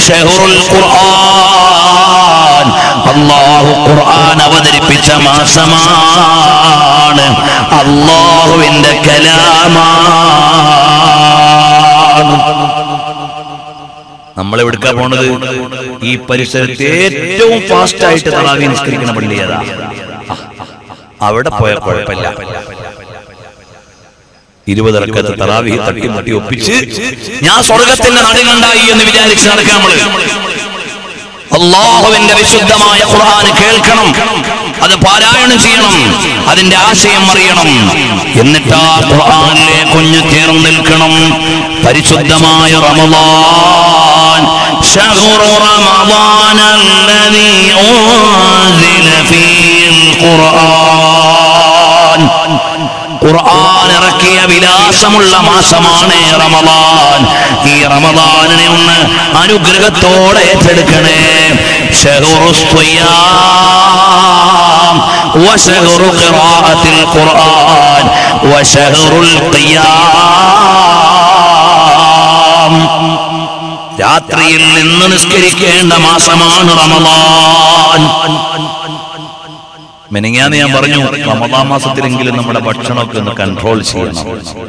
ഷഹറുൽ ഖുർആൻ അല്ലാഹു ഖുർആൻ അവതരിപ്പിച്ച മാസമാണ് അല്ലാഹുവിന്റെ കലാമാണ് നമ്മൾ എവിടുക്കാ പോണത് ഈ പരിസരത്ത് ഏറ്റവും ഫാസ്റ്റ് ആയിട്ട് തറാവി നിസ്കരിക്കുന്ന പള്ളി ഏതാ ആ, അവിടെ പോയാൽ കുഴപ്പമില്ല ഇരുപതിറക്കത്ത് തറാവി തട്ടിമുട്ടി ഒപ്പിച്ച് ഞാൻ സ്വർഗത്തിന്റെ നടുകണ്ടായി എന്ന് വിചാരിച്ച് നടക്കാം നമ്മള് അള്ളാഹുവിന്റെ വിശുദ്ധമായ ഖുർആൻ കേൾക്കണം അത് പാരായണം ചെയ്യണം അതിന്റെ ആശയം അറിയണം എന്നിട്ട് ആ ഖുർആനിലെ കുഞ്ഞു ചേർന്ന് നിൽക്കണം പരിശുദ്ധമായ റമളാൻ ശഹ്റു റമളാൻ الذي أنزل فيه القرآن ഖുർആൻ ഇറക്കിയ വിലാസമുള്ള മാസമാണ് റമദാൻ ഈ റമദാനിനെ ഒന്ന് അനുഗ്രഹത്തോടെ ഏറ്റെടുക്കണേ ശഹ്റു الصيام وشهر قراءة القرآن وشهر القيام രാത്രിയിൽ നിന്ന് നിസ്കരിക്കേണ്ട മാസമാണ് റമദാൻ മെനങ്ങാന്ന് ഞാൻ പറഞ്ഞു റമദാൻ മാസത്തിലെങ്കിലും നമ്മുടെ ഭക്ഷണമൊക്കെ ഒന്ന് കൺട്രോൾ ചെയ്യണം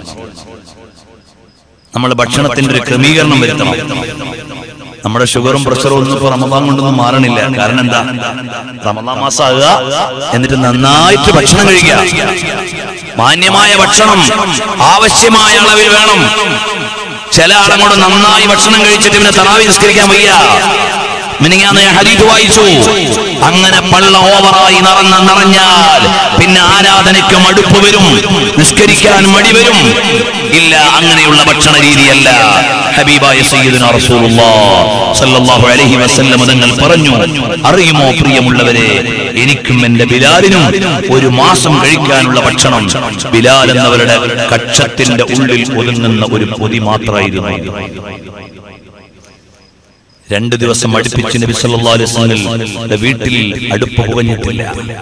നമ്മൾ ഭക്ഷണത്തിന്റെ ഒരു ക്രമീകരണം വരുത്തണം നമ്മുടെ ഷുഗറും പ്രഷറും ഒന്നും ഇപ്പൊ റമദാൻ കൊണ്ടൊന്നും മാറണില്ല കാരണം എന്താ റമദാൻ മാസമാകുക എന്നിട്ട് നന്നായിട്ട് ഭക്ഷണം കഴിക്കുക മാന്യമായ ഭക്ഷണം ആവശ്യമായ അളവിൽ വേണം ചില ആളങ്ങോട്ട് നന്നായി ഭക്ഷണം കഴിച്ചിട്ട് പിന്നെ തറാവി നിസ്കരിക്കാൻ വയ്യ മിനിങ്ങാന്ന് ഞാൻ ഹദീസ് വായിച്ചു അങ്ങനെ പള്ള ഓവറായി നിറഞ്ഞ നിറഞ്ഞാൽ പിന്നെ ആരാധനയ്ക്ക് മടുപ്പ് വരും നിസ്കരിക്കാൻ മടി വരും ഇല്ല അങ്ങനെയുള്ള ഭക്ഷണ രീതിയല്ല ഹബീബായ സയ്യിദുന റസൂലുള്ളാഹ് സല്ലല്ലാഹു അലൈഹി വസല്ലം തങ്ങൾ പറഞ്ഞു അറിയുമോ പ്രിയമുള്ളവരെ എനിക്കും എന്റെ ബിലാലിനും ഒരു മാസം കഴിക്കാനുള്ള ഭക്ഷണം ബിലാൽ എന്നവരുടെ കക്ഷത്തിന്റെ ഉള്ളിൽ ഒതുങ്ങുന്ന ഒരു പൊതി മാത്രമായിരുന്നു രണ്ട് ദിവസം അടുപ്പിച്ച് നബി സല്ലല്ലാഹു അലൈഹി വസല്ലം വീട്ടിൽ അടുപ്പ് പുകഞ്ഞിട്ടില്ല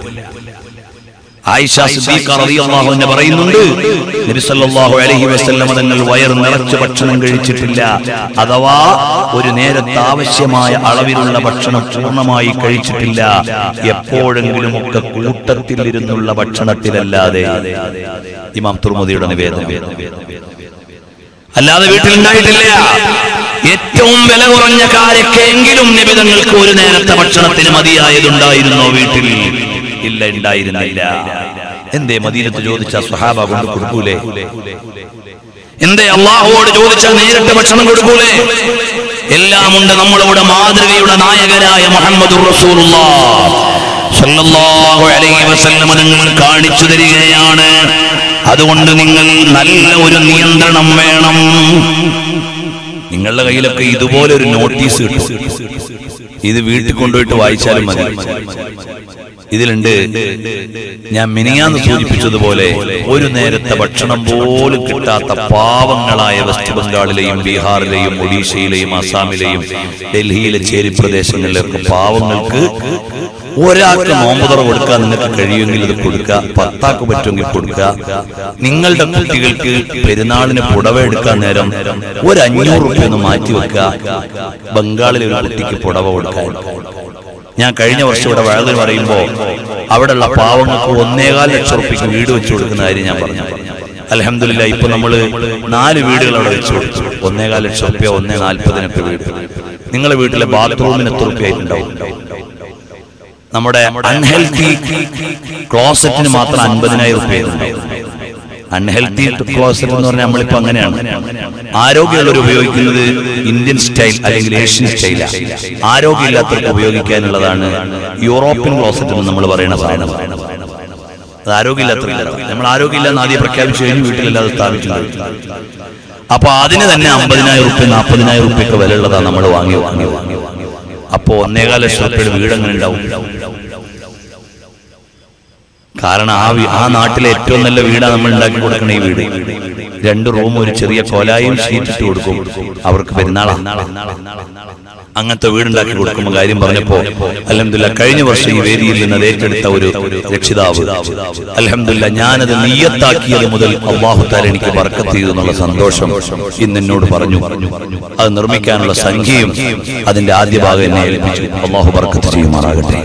ആയിഷ സിദ്ദീഖ റളിയല്ലാഹു അൻഹ പറയുന്നുണ്ട് നബി സല്ലല്ലാഹു അലൈഹി വസല്ലം തങ്ങൾ വയർ നിറച്ച് ഭക്ഷണം കഴിച്ചിട്ടില്ല അഥവാ ഒരു നേരത്തെ ആവശ്യമായ അളവിലുള്ള ഭക്ഷണം പൂർണ്ണമായി കഴിച്ചിട്ടില്ല എപ്പോഴെങ്കിലും ഒക്കെ കൂട്ടത്തിൽ ഇരുന്നുള്ള ഭക്ഷണത്തിലല്ലാതെ ഇമാം തുർമുദിയുടെ നിവേദനം അല്ലാതെ വീട്ടിലുണ്ടായിട്ടില്ല ഏറ്റവും വില കുറഞ്ഞ കാരക്കെങ്കിലും നിബിതങ്ങൾക്ക് ഒരു നേരത്തെ ഭക്ഷണത്തിന് മതിയായതുണ്ടായിരുന്നോ വീട്ടിൽ ഇല്ല ഉണ്ടായിരുന്നില്ല എന്തേ മദീനത്ത് ചോദിച്ച സുഹാബ കൊണ്ട് കൊടുക്കൂലേ എന്തേ അള്ളാഹുവോട് ചോദിച്ചാൽ നേരിട്ട് ഭക്ഷണം കൊടുക്കൂലേ എല്ലാമുണ്ട് നമ്മളിവിടെ മാതൃകയുടെ നായകനായ മുഹമ്മദ് നിങ്ങൾ കാണിച്ചു തരികയാണ് അതുകൊണ്ട് നിങ്ങൾ നല്ല ഒരു നിയന്ത്രണം വേണം നിങ്ങളുടെ കയ്യിലൊക്കെ ഇതുപോലെ ഒരു നോട്ടീസ് കിട്ടും ഇത് വീട്ടിൽ കൊണ്ടുപോയിട്ട് വായിച്ചാലും മതി ഇതിലുണ്ട് ഞാൻ മിനിയാന്ന് സൂചിപ്പിച്ചതുപോലെ ഒരു നേരത്തെ ഭക്ഷണം പോലും കിട്ടാത്ത പാവങ്ങളായ വെസ്റ്റ് ബംഗാളിലെയും ബീഹാറിലെയും ഒഡീഷയിലെയും അസാമിലെയും ഡൽഹിയിലെ ചേരി പ്രദേശങ്ങളിലൊക്കെ പാവങ്ങൾക്ക് ഒരാൾക്ക് നോമ്പുതറ കൊടുക്കാൻ നിങ്ങൾക്ക് കഴിയുമെങ്കിൽ ഇത് കൊടുക്കുക പത്താക്ക് പറ്റുമെങ്കിൽ കൊടുക്കുക നിങ്ങളുടെ കുട്ടികൾക്ക് പെരുന്നാളിന് പുടവ എടുക്കാൻ നേരം ഒരു അഞ്ഞൂറ് റുപ്യ ഒന്ന് മാറ്റി വെക്കുക ബംഗാളിലെ ഒരു കുട്ടിക്ക് പുടവ കൊടുക്കാൻ ഞാൻ കഴിഞ്ഞ വർഷം ഇവിടെ വഴുതൽ പറയുമ്പോ അവിടെയുള്ള പാവങ്ങൾക്ക് ഒന്നേകാൽ ലക്ഷം റുപ്യക്ക് വീട് വെച്ചു കൊടുക്കുന്ന കാര്യം ഞാൻ പറഞ്ഞു അലഹമില്ല ഇപ്പൊ നമ്മള് നാല് വീടുകൾ അവിടെ വെച്ചു കൊടുത്തു ഒന്നേകാൽ ലക്ഷം റുപ്യ ഒന്നേ നാൽപ്പതിനൊക്കെ വീട് നിങ്ങളെ വീട്ടിലെ ബാത്റൂമിന് എത്ര റുപ്യ ആയിട്ടുണ്ടാവും നമ്മുടെ അൺഹെൽത്തി ക്ലോസറ്റിന് മാത്രം അൻപതിനായിരം റുപ്യ അൺഹെൽത്തി ക്ലോസറ്റ് എന്ന് പറഞ്ഞാൽ നമ്മളിപ്പോ അങ്ങനെയാണ് ആരോഗ്യമുള്ളവർ ഉപയോഗിക്കുന്നത് ഇന്ത്യൻ സ്റ്റൈൽ അല്ലെങ്കിൽ ഏഷ്യൻ സ്റ്റൈലാണ് ആരോഗ്യമില്ലാത്തവർക്ക് ഉപയോഗിക്കാനുള്ളതാണ് യൂറോപ്യൻ ക്ലോസറ്റ് എന്ന് നമ്മൾ പറയുന്ന സാധനം അത് ആരോഗ്യമില്ലാത്തവരില്ല നമ്മൾ ആരോഗ്യമില്ലെന്ന് ആദ്യം പ്രഖ്യാപിച്ചു കഴിഞ്ഞ് വീട്ടിലല്ലാതെ സ്ഥാപിച്ചു അപ്പൊ അതിന് തന്നെ അമ്പതിനായിരം റുപ്യ നാൽപ്പതിനായിരം റുപ്യൊക്കെ വില ഉള്ളതാണ് നമ്മൾ വാങ്ങി വാങ്ങി വാങ്ങി അപ്പോ ഒന്നേകാല ലക്ഷം റുപ്യയുടെ വീട് എങ്ങനെ ഉണ്ടാവും കാരണം ആ വീ- ആ നാട്ടിലെ ഏറ്റവും നല്ല വീടാണ് നമ്മൾ ഉണ്ടാക്കി കൊടുക്കണ ഈ വീട് രണ്ട് റൂം ഒരു ചെറിയ കോലായും ഷീറ്റിട്ട് കൊടുക്കും അവർക്ക് പെരുന്നാളാണ് അങ്ങനത്തെ വീടുണ്ടാക്കി കൊടുക്കുമ്പോൾ കാര്യം പറഞ്ഞപ്പോ അലഹമില്ല കഴിഞ്ഞ വർഷം ഈ വേദിയിൽ നിന്ന് അത് ഏറ്റെടുത്ത ഒരു രക്ഷിതാവ് അലഹമില്ല ഞാനത് നീയത്താക്കിയത് മുതൽ അള്ളാഹുത്താൽ എനിക്ക് വർക്കത്ത് ചെയ്തു എന്നുള്ള സന്തോഷം ഇന്ന് എന്നോട് പറഞ്ഞു അത് നിർമ്മിക്കാനുള്ള സംഖ്യയും അതിന്റെ ആദ്യ ഭാഗം എന്നെ ഏൽപ്പിച്ചു അള്ളാഹു വർക്കത്ത് ചെയ്യുമാറാകട്ടെ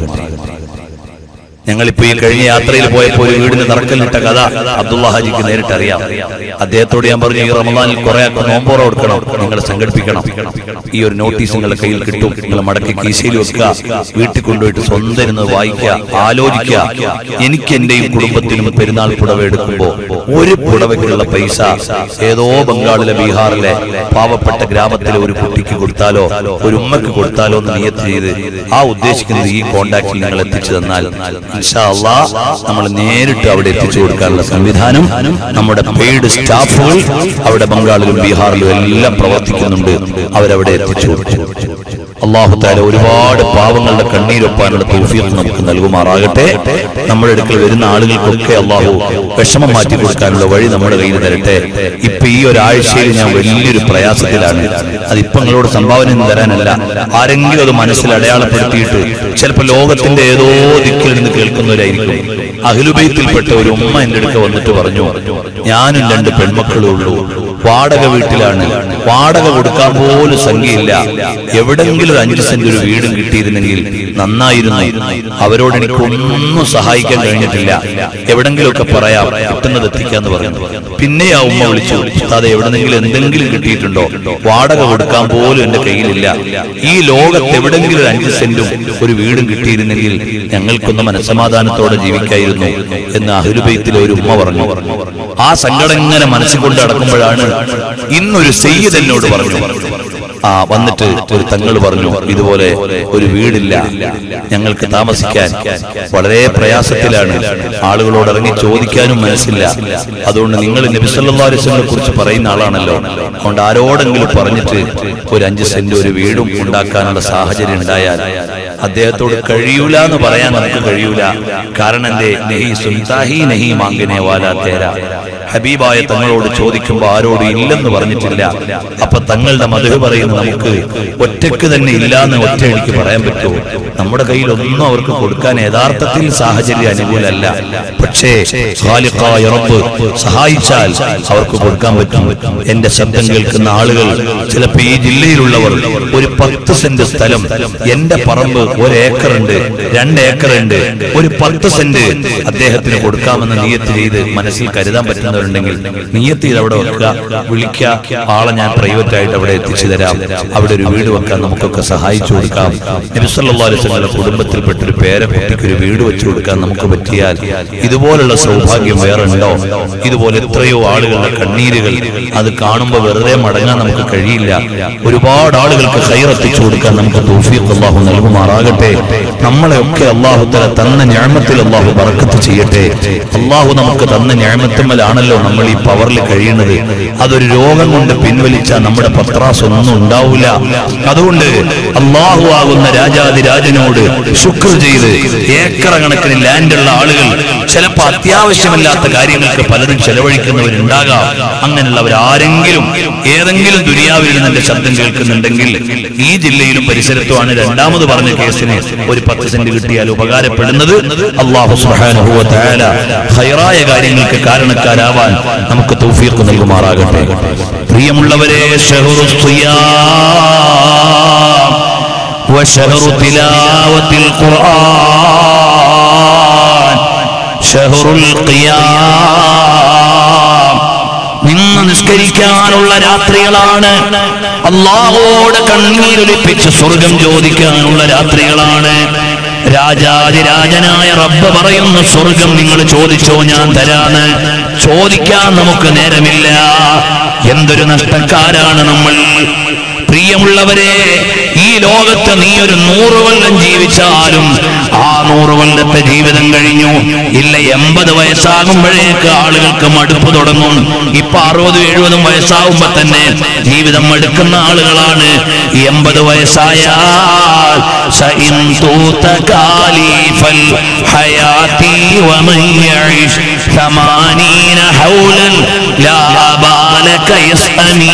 ഞങ്ങളിപ്പോ ഈ കഴിഞ്ഞ യാത്രയിൽ പോയപ്പോൾ ഒരു വീടിന് തറക്കല്ലിട്ട കഥ അബ്ദുള്ള ഹാജിക്ക് നേരിട്ട് അറിയാം അദ്ദേഹത്തോട് ഞാൻ പറഞ്ഞു ഈ റമദാനിൽ കുറെ ആൾക്ക് നോമ്പോറ കൊടുക്കണം നിങ്ങൾ സംഘടിപ്പിക്കണം ഈ ഒരു നോട്ടീസ് നിങ്ങളുടെ കയ്യിൽ കിട്ടും നിങ്ങൾ മടക്കി കീശയിൽ വെക്കുക വീട്ടിൽ കൊണ്ടുപോയിട്ട് സ്വന്തം ഇരുന്ന് വായിക്കുക ആലോചിക്കുക എനിക്ക് എന്റെയും കുടുംബത്തിനും പെരുന്നാൾ പുടവ എടുക്കുമ്പോ ഒരു പുടവയ്ക്കുള്ള പൈസ ഏതോ ബംഗാളിലെ ബീഹാറിലെ പാവപ്പെട്ട ഗ്രാമത്തിലെ ഒരു കുട്ടിക്ക് കൊടുത്താലോ ഒരു ഉമ്മക്ക് കൊടുത്താലോ എന്ന് നിയത്ത് ചെയ്ത് ആ ഉദ്ദേശിക്കുന്നത് ഈ കോണ്ടാക്റ്റിൽ നിങ്ങൾ എത്തിച്ചു തന്നാൽ ഇൻഷാ അള്ളാ നമ്മൾ നേരിട്ട് അവിടെ എത്തിച്ചു കൊടുക്കാനുള്ള സംവിധാനം നമ്മുടെ പെയ്ഡ് സ്റ്റാഫുകൾ അവിടെ ബംഗാളിലും ബീഹാറിലും എല്ലാം പ്രവർത്തിക്കുന്നുണ്ട് അവരവിടെ എത്തിച്ചു കൊടുക്കും അള്ളാഹു താല ഒരുപാട് പാവങ്ങളുടെ കണ്ണീരൊപ്പാനുള്ള തൗഫീഖ് നമുക്ക് നൽകുമാറാകട്ടെ നമ്മുടെ അടുക്കൽ വരുന്ന ആളുകൾക്കൊക്കെ അള്ളാഹു വിഷമം മാറ്റി കൊടുക്കാനുള്ള വഴി നമ്മുടെ കയ്യിൽ തരട്ടെ ഇപ്പൊ ഈ ഒരാഴ്ചയിൽ ഞാൻ വലിയൊരു പ്രയാസത്തിലാണ് അതിപ്പോ നിങ്ങളോട് സംഭാവന ഒന്നും തരാനല്ല ആരെങ്കിലും അത് മനസ്സിൽ അടയാളപ്പെടുത്തിയിട്ട് ചിലപ്പോൾ ലോകത്തിന്റെ ഏതോ ദിക്കിൽ നിന്ന് കേൾക്കുന്നവരായിരിക്കും അഖിലുബൈത്തിൽപ്പെട്ട ഒരു ഉമ്മ എന്റെ അടുക്ക വന്നിട്ട് പറഞ്ഞു ഞാനും രണ്ട് പെൺമക്കളും ഉള്ളൂ വാടക വീട്ടിലാണ് വാടക കൊടുക്കാൻ പോലും സംഖ്യയില്ല എവിടെങ്കിലും ഒരു അഞ്ച് സെന്റ് ഒരു വീടും കിട്ടിയിരുന്നെങ്കിൽ നന്നായിരുന്നു അവരോട് എനിക്ക് ഒന്നും സഹായിക്കാൻ കഴിഞ്ഞിട്ടില്ല എവിടെങ്കിലുമൊക്കെ പറയാം കിട്ടുന്നത് എത്തിക്കാന്ന് പറഞ്ഞു പിന്നെ ആ ഉമ്മ വിളിച്ചു അത് എവിടെന്നെങ്കിലും എന്തെങ്കിലും കിട്ടിയിട്ടുണ്ടോ വാടക കൊടുക്കാൻ പോലും എന്റെ കയ്യിലില്ല ഈ ലോകത്ത് എവിടെങ്കിലും ഒരു അഞ്ച് സെന്റും ഒരു വീടും കിട്ടിയിരുന്നെങ്കിൽ ഞങ്ങൾക്കൊന്ന് മനസ്സമാധാനത്തോടെ ജീവിക്കായിരുന്നു എന്ന് അഹുലുബൈത്തിലെ ഒരു ഉമ്മ പറഞ്ഞു ആ സങ്കടം ഇങ്ങനെ മനസ്സിൽ കൊണ്ട് അടക്കുമ്പോഴാണ് ഇന്നൊരു സെയ്യദ് എന്നോട് പറഞ്ഞു ആ വന്നിട്ട് ഒരു തങ്ങൾ പറഞ്ഞു ഇതുപോലെ ഒരു വീടില്ല ഞങ്ങൾക്ക് താമസിക്കാൻ വളരെ പ്രയാസത്തിലാണ് ആളുകളോട് ഇറങ്ങി ചോദിക്കാനും മനസ്സില്ല അതുകൊണ്ട് നിങ്ങൾ നബിസല്ലാസ്ലിനെ കുറിച്ച് പറയുന്ന ആളാണല്ലോ അതുകൊണ്ട് ആരോടെങ്കിലും പറഞ്ഞിട്ട് ഒരു അഞ്ച് സെന്റ് ഒരു വീടും ഉണ്ടാക്കാനുള്ള സാഹചര്യം ഉണ്ടായാൽ അദ്ദേഹത്തോട് കഴിയൂല എന്ന് പറയാൻ നമുക്ക് കഴിയൂല കാരണം എന്റെ നെഹി സുൽത്താഹി നെഹി മാങ്കിനെ വാലാ തേര ഹബീബായ തങ്ങളോട് ചോദിക്കുമ്പോൾ ആരോടും ഇല്ലെന്ന് പറഞ്ഞിട്ടില്ല അപ്പൊ തങ്ങളുടെ മധു പറയുന്ന നമുക്ക് ഒറ്റക്ക് തന്നെ ഇല്ല എന്ന് ഒറ്റ എനിക്ക് പറയാൻ പറ്റുമോ നമ്മുടെ കയ്യിൽ ഒന്നും അവർക്ക് കൊടുക്കാൻ യഥാർത്ഥത്തിൽ സാഹചര്യം അനുകൂലമല്ല പക്ഷേ ഖാലിഖായ റബ്ബ് സഹായിച്ചാൽ അവർക്ക് കൊടുക്കാൻ പറ്റും എന്റെ ശബ്ദം കേൾക്കുന്ന ആളുകൾ ചിലപ്പോ ഈ ജില്ലയിലുള്ളവർ ഒരു പത്ത് സെന്റ് സ്ഥലം എന്റെ പറമ്പ് ഒരു ഏക്കർ ഉണ്ട് രണ്ട് ഏക്കർ ഉണ്ട് ഒരു പത്ത് സെന്റ് അദ്ദേഹത്തിന് കൊടുക്കാമെന്ന് നിയത്ത് ചെയ്ത് മനസ്സിൽ കരുതാൻ പറ്റുന്നവരുണ്ടെങ്കിൽ നിയത്ത് ചെയ്ത് അവിടെ വെക്കുക വിളിക്കുക ആളെ ഞാൻ പ്രൈവറ്റ് ആയിട്ട് അവിടെ എത്തിച്ചു തരാം അവിടെ ഒരു വീട് വെക്കാൻ നമുക്കൊക്കെ സഹായിച്ചു കൊടുക്കാം നബിസല്ലാസ്ങ്ങളുടെ കുടുംബത്തിൽപ്പെട്ട ഒരു പേരക്കുട്ടിക്ക് ഒരു വീട് വെച്ചു കൊടുക്കാൻ നമുക്ക് പറ്റിയാൽ ഇതുപോലുള്ള സൗഭാഗ്യം വേറെ ഉണ്ടോ ഇതുപോലെ എത്രയോ ആളുകളുടെ കണ്ണീരുകൾ അത് കാണുമ്പോൾ വെറുതെ മടങ്ങാൻ നമുക്ക് കഴിയില്ല ഒരുപാട് ആളുകൾക്ക് ഹൈറെത്തിച്ചു കൊടുക്കാൻ നമുക്ക് തൗഫീഖ് അള്ളാഹു നൽകുമാറാകട്ടെ നമ്മളെയൊക്കെ അള്ളാഹു തല തന്ന ഞാമത്തിൽ അള്ളാഹു ബറക്കത്ത് ചെയ്യട്ടെ അള്ളാഹു നമുക്ക് തന്ന ഞാമത്തുമ്മലാണല്ലോ നമ്മൾ ഈ പവറിൽ കഴിയുന്നത് അതൊരു രോഗം കൊണ്ട് പിൻവലിച്ചാൽ നമ്മുടെ പത്രാസ് ഒന്നും ഉണ്ടാവില്ല അതുകൊണ്ട് അള്ളാഹു ആകുന്ന രാജാതിരാജനോട് ശുക്ർ ചെയ്ത് ഏക്കറ കണക്കിന് ലാൻഡുള്ള ആളുകൾ ചിലപ്പോൾ അത്യാവശ്യമില്ലാത്ത കാര്യങ്ങൾക്ക് പലരും ചെലവഴിക്കുന്നവരുണ്ടാകാം അങ്ങനെയുള്ളവർ ആരെങ്കിലും ഏതെങ്കിലും ദുരിയാവിൽ നിന്ന് എന്റെ ശബ്ദം കേൾക്കുന്നുണ്ടെങ്കിൽ ഈ ജില്ലയിലും പരിസരത്തുമാണ് രണ്ടാമത് പറഞ്ഞ കേസിന് ഒരു പത്ത് സെന്റ് കിട്ടിയാൽ ഉപകാരപ്പെടുന്നത് അള്ളാഹു സുബ്ഹാനഹു വ തആല ഹൈറായ കാര്യങ്ങൾക്ക് കാരണക്കാരാവാൻ നമുക്ക് തൗഫീഖ് നൽകുമാറാകട്ടെ പ്രിയമുള്ളവരെ ഷഹ്റു സിയാം وشهر تلاوة القرآن شهر القيام നിന്ന് നിസ്കരിക്കാനുള്ള രാത്രികളാണ് അള്ളാഹോട് കണ്ണീരൊലിപ്പിച്ച് സ്വർഗം ചോദിക്കാനുള്ള രാത്രികളാണ് രാജാതിരാജനായ റബ്ബ് പറയുന്ന സ്വർഗം നിങ്ങൾ ചോദിച്ചോ ഞാൻ തരാന്ന് ചോദിക്കാൻ നമുക്ക് നേരമില്ല എന്തൊരു നഷ്ടക്കാരാണ് നമ്മൾ പ്രിയമുള്ളവരെ ഈ ലോകത്ത് നീ ഒരു നൂറ് കൊല്ലം ജീവിച്ചാലും ആ നൂറ് കൊല്ലത്തെ ജീവിതം കഴിഞ്ഞു ഇല്ല എൺപത് വയസ്സാകുമ്പോഴേക്ക് ആളുകൾക്ക് മടുപ്പ് തുടങ്ങും ഇപ്പൊ അറുപതും എഴുപതും വയസ്സാകുമ്പോ തന്നെ ജീവിതം മടുക്കുന്ന ആളുകളാണ് എൺപത് വയസ്സായാൽ സഇൻ തൂത കാലിഫൽ ഹയാതി വമൻ യഇഷ് ثمانين حولا ലാ ബാലക യസ്അമീ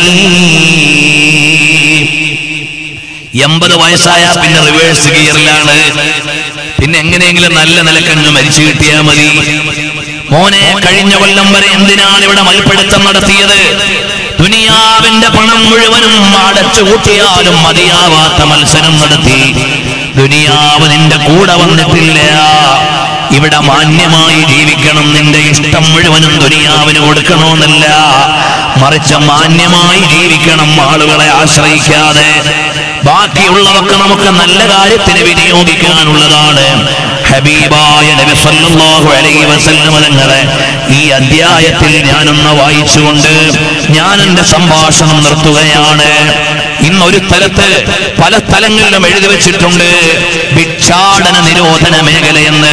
എൺപത് വയസ്സായ പിന്നെ റിവേഴ്സ് ഗിയറിലാണ് പിന്നെ എങ്ങനെയെങ്കിലും നല്ല നിലക്കങ്ങ് മരിച്ചു കിട്ടിയാൽ മതി മോനെ കഴിഞ്ഞ കൊല്ലം വരെ എന്തിനാണ് ഇവിടെ മൽപ്പിടുത്തം നടത്തിയത് ദുനിയാവിന്റെ പണം മുഴുവനും അടച്ചു കൂട്ടിയാലും മതിയാവാത്ത മത്സരം നടത്തി ദുനിയാവ് നിന്റെ കൂടെ വന്നിട്ടില്ല ഇവിടെ മാന്യമായി ജീവിക്കണം നിന്റെ ഇഷ്ടം മുഴുവനും ദുനിയാവിന് കൊടുക്കണമെന്നല്ല മറിച്ച് മാന്യമായി ജീവിക്കണം ആളുകളെ ആശ്രയിക്കാതെ ബാക്കിയുള്ളതൊക്കെ നമുക്ക് നല്ല കാര്യത്തിന് വിനിയോഗിക്കാനുള്ളതാണ് ഹബീബായ നബി സല്ലല്ലാഹു അലൈഹി വസല്ലം തങ്ങളെ ഈ അധ്യായത്തിൽ ഞാനൊന്ന് വായിച്ചുകൊണ്ട് ഞാൻ എന്റെ സംഭാഷണം നിർത്തുകയാണ് ഇന്ന് ഒരു സ്ഥലത്ത് പല സ്ഥലങ്ങളിലും എഴുതി വെച്ചിട്ടുണ്ട് ഭിക്ഷാടന നിരോധന മേഖലയെന്ന്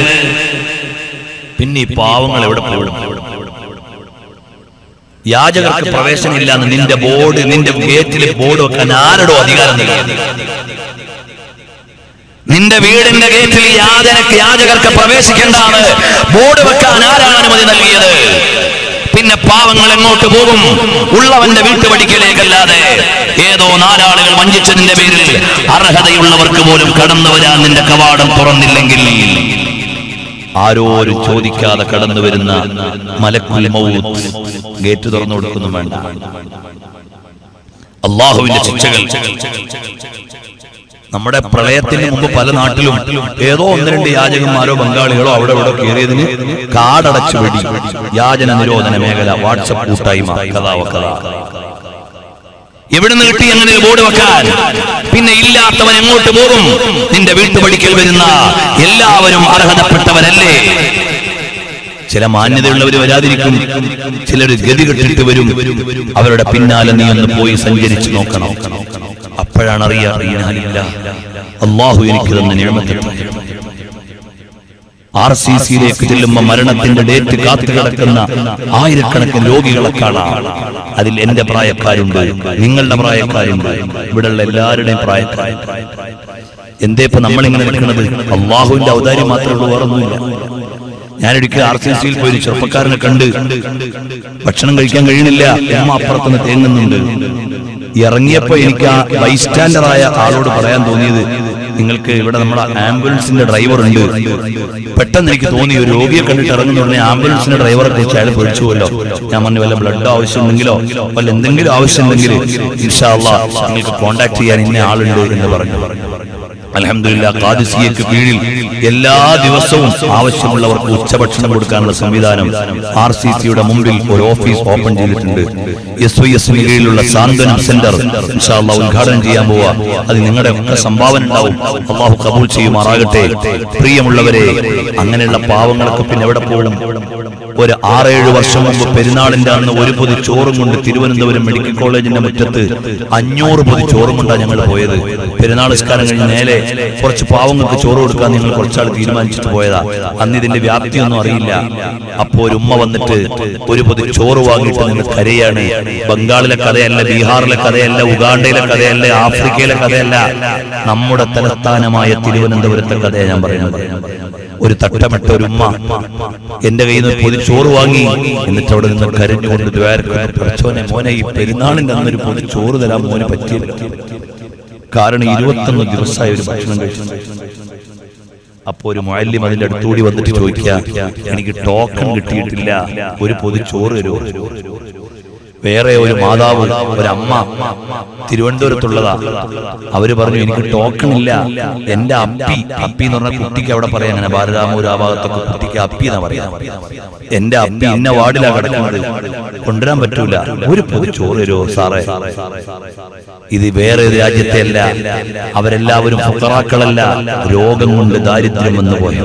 പിന്നെ ഈ പാവങ്ങൾ എവിടെ പോകണം യാചകർക്ക് പ്രവേശനമില്ലാന്ന് നിന്റെ ബോർഡ് നിന്റെ ഗേറ്റിൽ ബോർഡ് വെക്കാൻ ആരോടോ അധികാരം നൽകി നിന്റെ വീടിന്റെ ഗേറ്റിൽ യാചനക്ക് യാചകർക്ക് പ്രവേശിക്കേണ്ടാണ് ബോർഡ് വെക്കാൻ ആരാണ് അനുമതി നൽകിയത് പിന്നെ പാവങ്ങൾ എങ്ങോട്ട് പോകും ഉള്ളവന്റെ വീട്ടുപടിക്കലേക്കല്ലാതെ ഏതോ നാലാളുകൾ വഞ്ചിച്ചതിന്റെ പേരിൽ അർഹതയുള്ളവർക്ക് പോലും കടന്നു വരാൻ നിന്റെ കവാടം തുറന്നില്ലെങ്കിൽ ആരോരും ചോദിക്കാതെ കടന്നു വരുന്ന മലക്കുൽ മൗത്ത് ഗേറ്റ് തുറന്നു കൊടുക്കുന്നു വേണ്ട അള്ളാഹുവിന്റെ ശിക്ഷകൾ നമ്മുടെ പ്രളയത്തിന് മുമ്പ് പല നാട്ടിലും ഏതോ ഒന്ന് രണ്ട് യാചകന്മാരോ ബംഗാളികളോ അവിടെ ഇവിടെ കയറിയതിന് കാടടച്ചു വെടി യാചന നിരോധന മേഖല വാട്സപ്പ് കൂട്ടായ്മ കഥാവ കഥ എവിടെ നിന്ന് കിട്ടി അങ്ങനെ ഒരു ബോർഡ് വെക്കാൻ പിന്നെ ഇല്ലാത്തവൻ എങ്ങോട്ട് പോകും നിന്റെ വീട്ടുപടിക്കൽ വരുന്ന എല്ലാവരും അർഹതപ്പെട്ടവരല്ലേ ചില മാന്യതയുള്ളവർ വരാതിരിക്കും ചിലർ ഗതി കെട്ടിട്ട് വരും അവരുടെ പിന്നാലെ നീ ഒന്ന് പോയി സഞ്ചരിച്ചു നോക്കണം അപ്പോഴാണ് അറിയാ അറിയാനില്ല അള്ളാഹു എനിക്ക് തന്നെ നിയമത്തിട്ട് ആർ സി സിയിലേക്ക് ചെല്ലുമ്പോ മരണത്തിന്റെ ഡേറ്റ് കാത്തു കിടക്കുന്ന ആയിരക്കണക്കിന് രോഗികളെ കാണാം അതിൽ എന്റെ പ്രായക്കാരുണ്ട് നിങ്ങളുടെ പ്രായക്കാരുണ്ട് ഇവിടെയുള്ള എല്ലാവരുടെയും പ്രായക്കാർ എന്തേ ഇപ്പൊ നമ്മളിങ്ങനെ നിൽക്കുന്നത് അള്ളാഹുവിന്റെ ഔദാര്യം മാത്രമേ ഉള്ളൂ വേറൊന്നുമില്ല ഞാനൊരിക്കൽ ആർ സി സിയിൽ പോയി ഒരു ചെറുപ്പക്കാരനെ കണ്ട് ഭക്ഷണം കഴിക്കാൻ കഴിയണില്ല ഉമ്മ അപ്പുറത്തുനിന്ന് തേങ്ങുന്നുണ്ട് ഇറങ്ങിയപ്പോ എനിക്ക് ആ ബൈസ്റ്റാൻഡറായ ആളോട് പറയാൻ തോന്നിയത് നിങ്ങൾക്ക് ഇവിടെ നമ്മുടെ ആംബുലൻസിന്റെ ഡ്രൈവർ ഉണ്ട് പെട്ടെന്ന് എനിക്ക് തോന്നി ഒരു രോഗിയെ കണ്ടിട്ട് ഇറങ്ങുന്ന ഉടനെ ആംബുലൻസിന്റെ ഡ്രൈവറെ കുറിച്ച് അയാൾ പേടിച്ചുവല്ലോ ഞാൻ പറഞ്ഞു വല്ല ബ്ലഡ് ആവശ്യമുണ്ടെങ്കിലോ വല്ല എന്തെങ്കിലും ആവശ്യമുണ്ടെങ്കിൽ ഇൻഷാല്ല നിങ്ങൾക്ക് കോണ്ടാക്ട് ചെയ്യാൻ ഇന്ന ആളുണ്ട് എന്ന് പറഞ്ഞു അലഹമില്ല കാദിസിയക്ക് കീഴിൽ എല്ലാ ദിവസവും ആവശ്യമുള്ളവർക്ക് ഉച്ചഭക്ഷണം കൊടുക്കാനുള്ള സംവിധാനം ആർ സി സിയുടെ മുമ്പിൽ ഒരു ഓഫീസ് ഓപ്പൺ ചെയ്തിട്ടുണ്ട് എസ് വൈ എസിന് കീഴിലുള്ള സാന്ത്വനം സെന്റർ ഇൻഷാല്ല ഉദ്ഘാടനം ചെയ്യാൻ പോവാ അത് നിങ്ങളുടെ ഒക്കെ സംഭാവന ഉണ്ടാവും അള്ളാഹു കബൂൽ ചെയ്യുമാറാകട്ടെ പ്രിയമുള്ളവരെ അങ്ങനെയുള്ള പാവങ്ങളൊക്കെ പിന്നെ എവിടെ പോകും ഒരു ആറേഴ് വർഷം മുമ്പ് പെരുന്നാളിന്റെ അന്ന് ഒരു പൊതി ചോറും കൊണ്ട് തിരുവനന്തപുരം മെഡിക്കൽ കോളേജിന്റെ മുറ്റത്ത് അഞ്ഞൂറ് പൊതി ചോറും കൊണ്ടാണ് ഞങ്ങൾ പോയത് പെരുന്നാൾ നിസ്കാരം കഴിഞ്ഞ് നേരെ കുറച്ച് പാവങ്ങൾക്ക് ചോറ് കൊടുക്കാൻ നിങ്ങൾ കുറച്ചാൾ തീരുമാനിച്ചിട്ട് പോയതാ അന്ന് ഇതിന്റെ വ്യാപ്തിയൊന്നും അറിയില്ല അപ്പോ ഒരു ഉമ്മ വന്നിട്ട് ഒരു പൊതി ചോറ് വാങ്ങിയിട്ട് നിങ്ങൾ കരയാണ് ബംഗാളിലെ കഥയല്ല ബീഹാറിലെ കഥയല്ല ഉഗാണ്ടയിലെ കഥയല്ല ആഫ്രിക്കയിലെ കഥയല്ല നമ്മുടെ തലസ്ഥാനമായ തിരുവനന്തപുരത്തെ കഥയാണ് ഞാൻ പറയുന്നത് ഒരു തട്ടമിട്ട ഒരു ഉമ്മ എന്റെ കയ്യിൽ നിന്ന് പൊതി ചോറ് വാങ്ങി എന്നിട്ട് അവിടെ നിന്ന് കരഞ്ഞുകൊണ്ട് ദ്വാരക്കുന്നു പഠിച്ചോനെ മോനെ ഈ പെരുന്നാളിന്റെ അന്നൊരു പൊതി ചോറ് തരാൻ മോനെ പറ്റിയില്ല കാരണം ഇരുപത്തൊന്ന് ദിവസമായ ഒരു ഭക്ഷണം കഴിച്ചു അപ്പോ ഒരു മുഅല്ലിം അതിന്റെ അടുത്തുകൂടി വന്നിട്ട് ചോദിക്കുക എനിക്ക് ടോക്കൺ കിട്ടിയിട്ടില്ല ഒരു പൊതി ചോറ് തരുമോ വേറെ ഒരു മാതാവ് ഒരമ്മ തിരുവനന്തപുരത്തുള്ളതാ അവര് പറഞ്ഞു എനിക്ക് ടോക്കൺ ഇല്ല എന്റെ അപ്പി അപ്പി എന്ന് പറഞ്ഞ കുട്ടിക്ക് അവിടെ പറയാം അങ്ങനെ ഭാരതാമൂർ ആ ഭാഗത്തൊക്കെ കുട്ടിക്ക് അപ്പി എന്നാ പറയാ എന്റെ അപ്പി ഇന്ന വാർഡിലാ കിടക്കുന്നത് കൊണ്ടുവരാൻ പറ്റൂല ഒരു പൊതി ചോറ് തരുമോ സാറേ ഇത് വേറെ ഒരു രാജ്യത്തെ അല്ല അവരെല്ലാവരും ഫുക്കറാക്കളല്ല രോഗം കൊണ്ട് ദാരിദ്ര്യം വന്നു പോയത്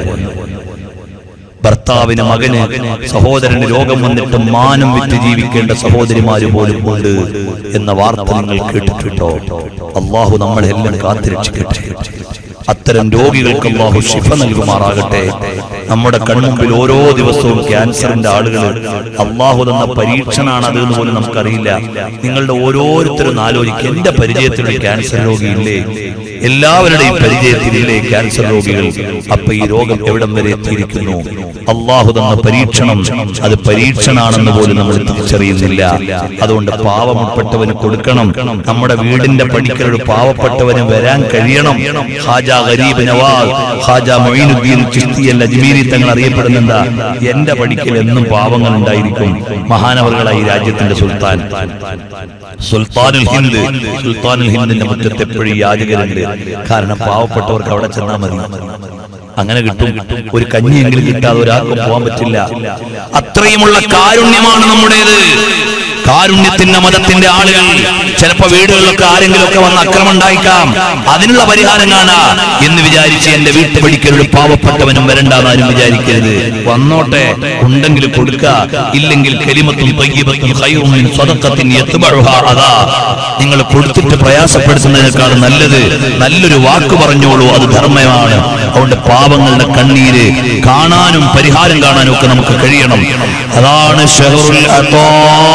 ഭർത്താവിന് മകന് സഹോദരന് രോഗം വന്നിട്ട് മാനം വിറ്റ് ജീവിക്കേണ്ട സഹോദരിമാര് പോലും ഉണ്ട് എന്ന വാർത്ത നിങ്ങൾ കേട്ടിട്ടുണ്ടോ അള്ളാഹു നമ്മളെ എല്ലാം കാത്തിരക്ഷിക്കട്ടെ അത്തരം രോഗികൾക്ക് അള്ളാഹു ശിഫ നൽകുമാറാകട്ടെ നമ്മുടെ കൺമുമ്പിൽ ഓരോ ദിവസവും ക്യാൻസറിന്റെ ആളുകൾ അള്ളാഹു തന്ന പരീക്ഷണാണ് അത് എന്ന് പോലും നമുക്കറിയില്ല നിങ്ങളുടെ ഓരോരുത്തരും ആലോചിക്കുക എന്റെ പരിചയത്തിലുള്ള ക്യാൻസർ രോഗിയില്ലേ എല്ലാവരുടെയും പരിചയത്തിലില്ലേ ക്യാൻസർ രോഗികൾ അപ്പൊ ഈ രോഗം എവിടം വരെ എത്തിയിരിക്കുന്നു അള്ളാഹു തന്ന പരീക്ഷണം അത് പരീക്ഷണാണെന്ന് പോലും നമ്മൾ തിരിച്ചറിയുന്നില്ല അതുകൊണ്ട് പാവപ്പെട്ടവന് കൊടുക്കണം നമ്മുടെ വീടിന്റെ പടിക്കൽ ഒരു പാവപ്പെട്ടവന് വരാൻ കഴിയണം ഹാജ ഗരീബ് നവാസ് ഹാജ മൊയ്നുദ്ദീൻ ചിസ്തി അല്ല അജ്മീരി തങ്ങൾ അറിയപ്പെടുന്നെന്താ എന്റെ പടിക്കൽ എന്നും പാവങ്ങൾ ഉണ്ടായിരിക്കും മഹാനവറുകളായി രാജ്യത്തിന്റെ സുൽത്താൻ സുൽത്താനുൽ ഹിന്ദ് സുൽത്താനുൽ ഹിന്ദിന്റെ മുറ്റത്ത് എപ്പോഴും യാചകരുണ്ട് കാരണം പാവപ്പെട്ടവർക്ക് അവിടെ ചെന്നാൽ മതി അങ്ങനെ കിട്ടും ഒരു കഞ്ഞിയെങ്കിലും കിട്ടാതെ ഒരാൾക്കും പോകാൻ പറ്റില്ല അത്രയുമുള്ള കാരുണ്യമാണ് നമ്മുടേത് കാരുണ്യത്തിന്റെ മതത്തിന്റെ ആളുകൾ ചിലപ്പോ വീടുകളിലൊക്കെ ആരെങ്കിലും ഒക്കെ വന്ന് അക്രമം ഉണ്ടായിക്കാം അതിനുള്ള പരിഹാരം കാണാ എന്ന് വിചാരിച്ച് എന്റെ വീട്ടുപടിക്കൽ ഒരു പാവപ്പെട്ടവനും വരണ്ടെന്ന് ആരും വിചാരിക്കരുത് വന്നോട്ടെ ഉണ്ടെങ്കിൽ കൊടുക്ക ഇല്ലെങ്കിൽ കലിമത്തും തയ്യബത്തും ഖൈറും മിൻ സദഖത്തിൻ യത്ബഉഹാ അതാ നിങ്ങൾ കൊടുത്തിട്ട് പ്രയാസപ്പെടുത്തുന്നതിനേക്കാൾ നല്ലത് നല്ലൊരു വാക്ക് പറഞ്ഞോളൂ അത് ധർമ്മമാണ് അതുകൊണ്ട് പാവങ്ങളുടെ കണ്ണീര് കാണാനും പരിഹാരം കാണാനും ഒക്കെ നമുക്ക് കഴിയണം അതാണ് ഷഹറുൽ അത്താ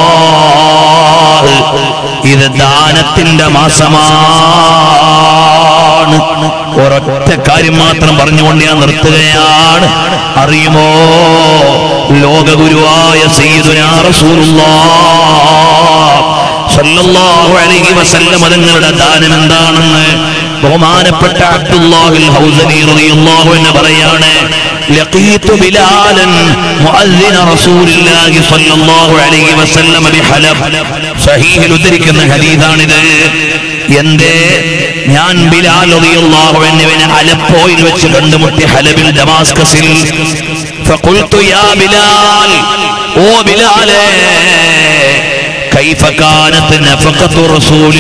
ഇത് ദാനത്തിന്റെ മാസമാണ് ഒരൊറ്റ കാര്യം മാത്രം പറഞ്ഞുകൊണ്ട് ഞാൻ നിർത്തുകയാണ് അറിയുമോ ലോകഗുരുവായ സയ്യിദുനാ റസൂലുള്ളാഹ് സല്ലല്ലാഹു അലൈഹി വസല്ലം തങ്ങളുടെ ദാനം എന്താണെന്ന് ബഹുമാനപ്പെട്ട അബ്ദുല്ലാഹിൽ ഹൗസനി റളിയല്ലാഹു അൻഹു പറയാണ് لقيت بلالا مؤذن رسول الله صلى الله عليه وسلم بحلب സഹീഹിൽ ഉദ്ധരിക്കുന്ന ഹദീസാണിത് എന്തേ ഞാൻ ബിലാൽ റളിയല്ലാഹു അൻഹുവിനെ അലപ്പോയിൽ വെച്ച് കണ്ടുമുട്ടി ഹലബിൽ ഡമാസ്കസിൽ فقلت يا بلال ഓ ബിലാലേ كيف كانت نفقة رسول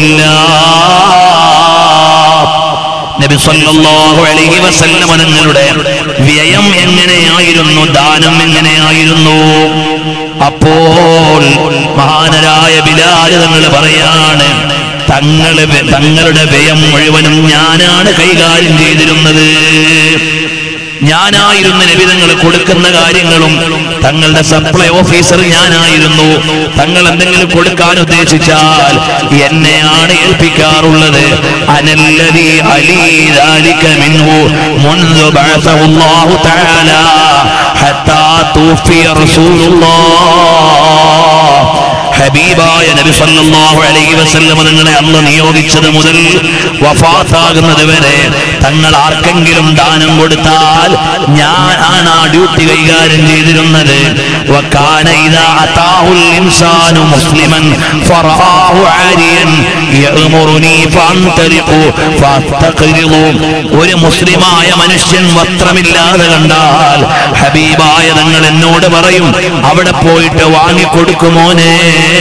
الله നബി സല്ലല്ലാഹു അലൈഹി വസല്ലം നിങ്ങളുടെ വ്യയം എങ്ങനെയായിരുന്നു ദാനം എങ്ങനെയായിരുന്നു അപ്പോൾ മഹാനരായ ബിലാൽ തങ്ങൾ പറയാണ് തങ്ങളെ തങ്ങളുടെ വ്യയം മുഴുവനും ഞാനാണ് കൈകാര്യം ചെയ്തിരുന്നത് ഞാനായിരുന്നു നബിതങ്ങൾ കൊടുക്കുന്ന കാര്യങ്ങളും തങ്ങളുടെ സപ്ലൈ ഓഫീസർ ഞാനായിരുന്നു തങ്ങൾ എന്തെങ്കിലും കൊടുക്കാൻ ഉദ്ദേശിച്ചാൽ എന്നെയാണ് ഏൽപ്പിക്കാറുള്ളത് അനല്ലതി അലി ذلك منه منذ بعثه الله تعالى حتى توفي رسول الله ഹബീബായ നബി സല്ലല്ലാഹു അലൈഹി വസല്ലം തങ്ങളെ അന്ന് നിയോഗിച്ചത് മുതൽ വഫാത്താകുന്നത് വരെ തങ്ങൾ ആർക്കെങ്കിലും ദാനം കൊടുത്താൽ ഞാൻ ആണ് ആ ഡ്യൂട്ടി കൈകാര്യം ചെയ്തിരുന്നത് വകാന ഇദാ അതാഹുൽ ഇൻസാനു മുസ്ലിമൻ ഫറആഹു ആരിയൻ യഅ്മുറുനി ഫഅന്തലിഖു ഫഅസ്തഖ്രിളു ഒരു മുസ്ലിമായ മനുഷ്യൻ വസ്ത്രമില്ലാതെ കണ്ടാൽ ഹബീബായ തങ്ങൾ എന്നോട് പറയും അവിടെ പോയിട്ട് വാങ്ങിക്കൊടുക്കുമോനെ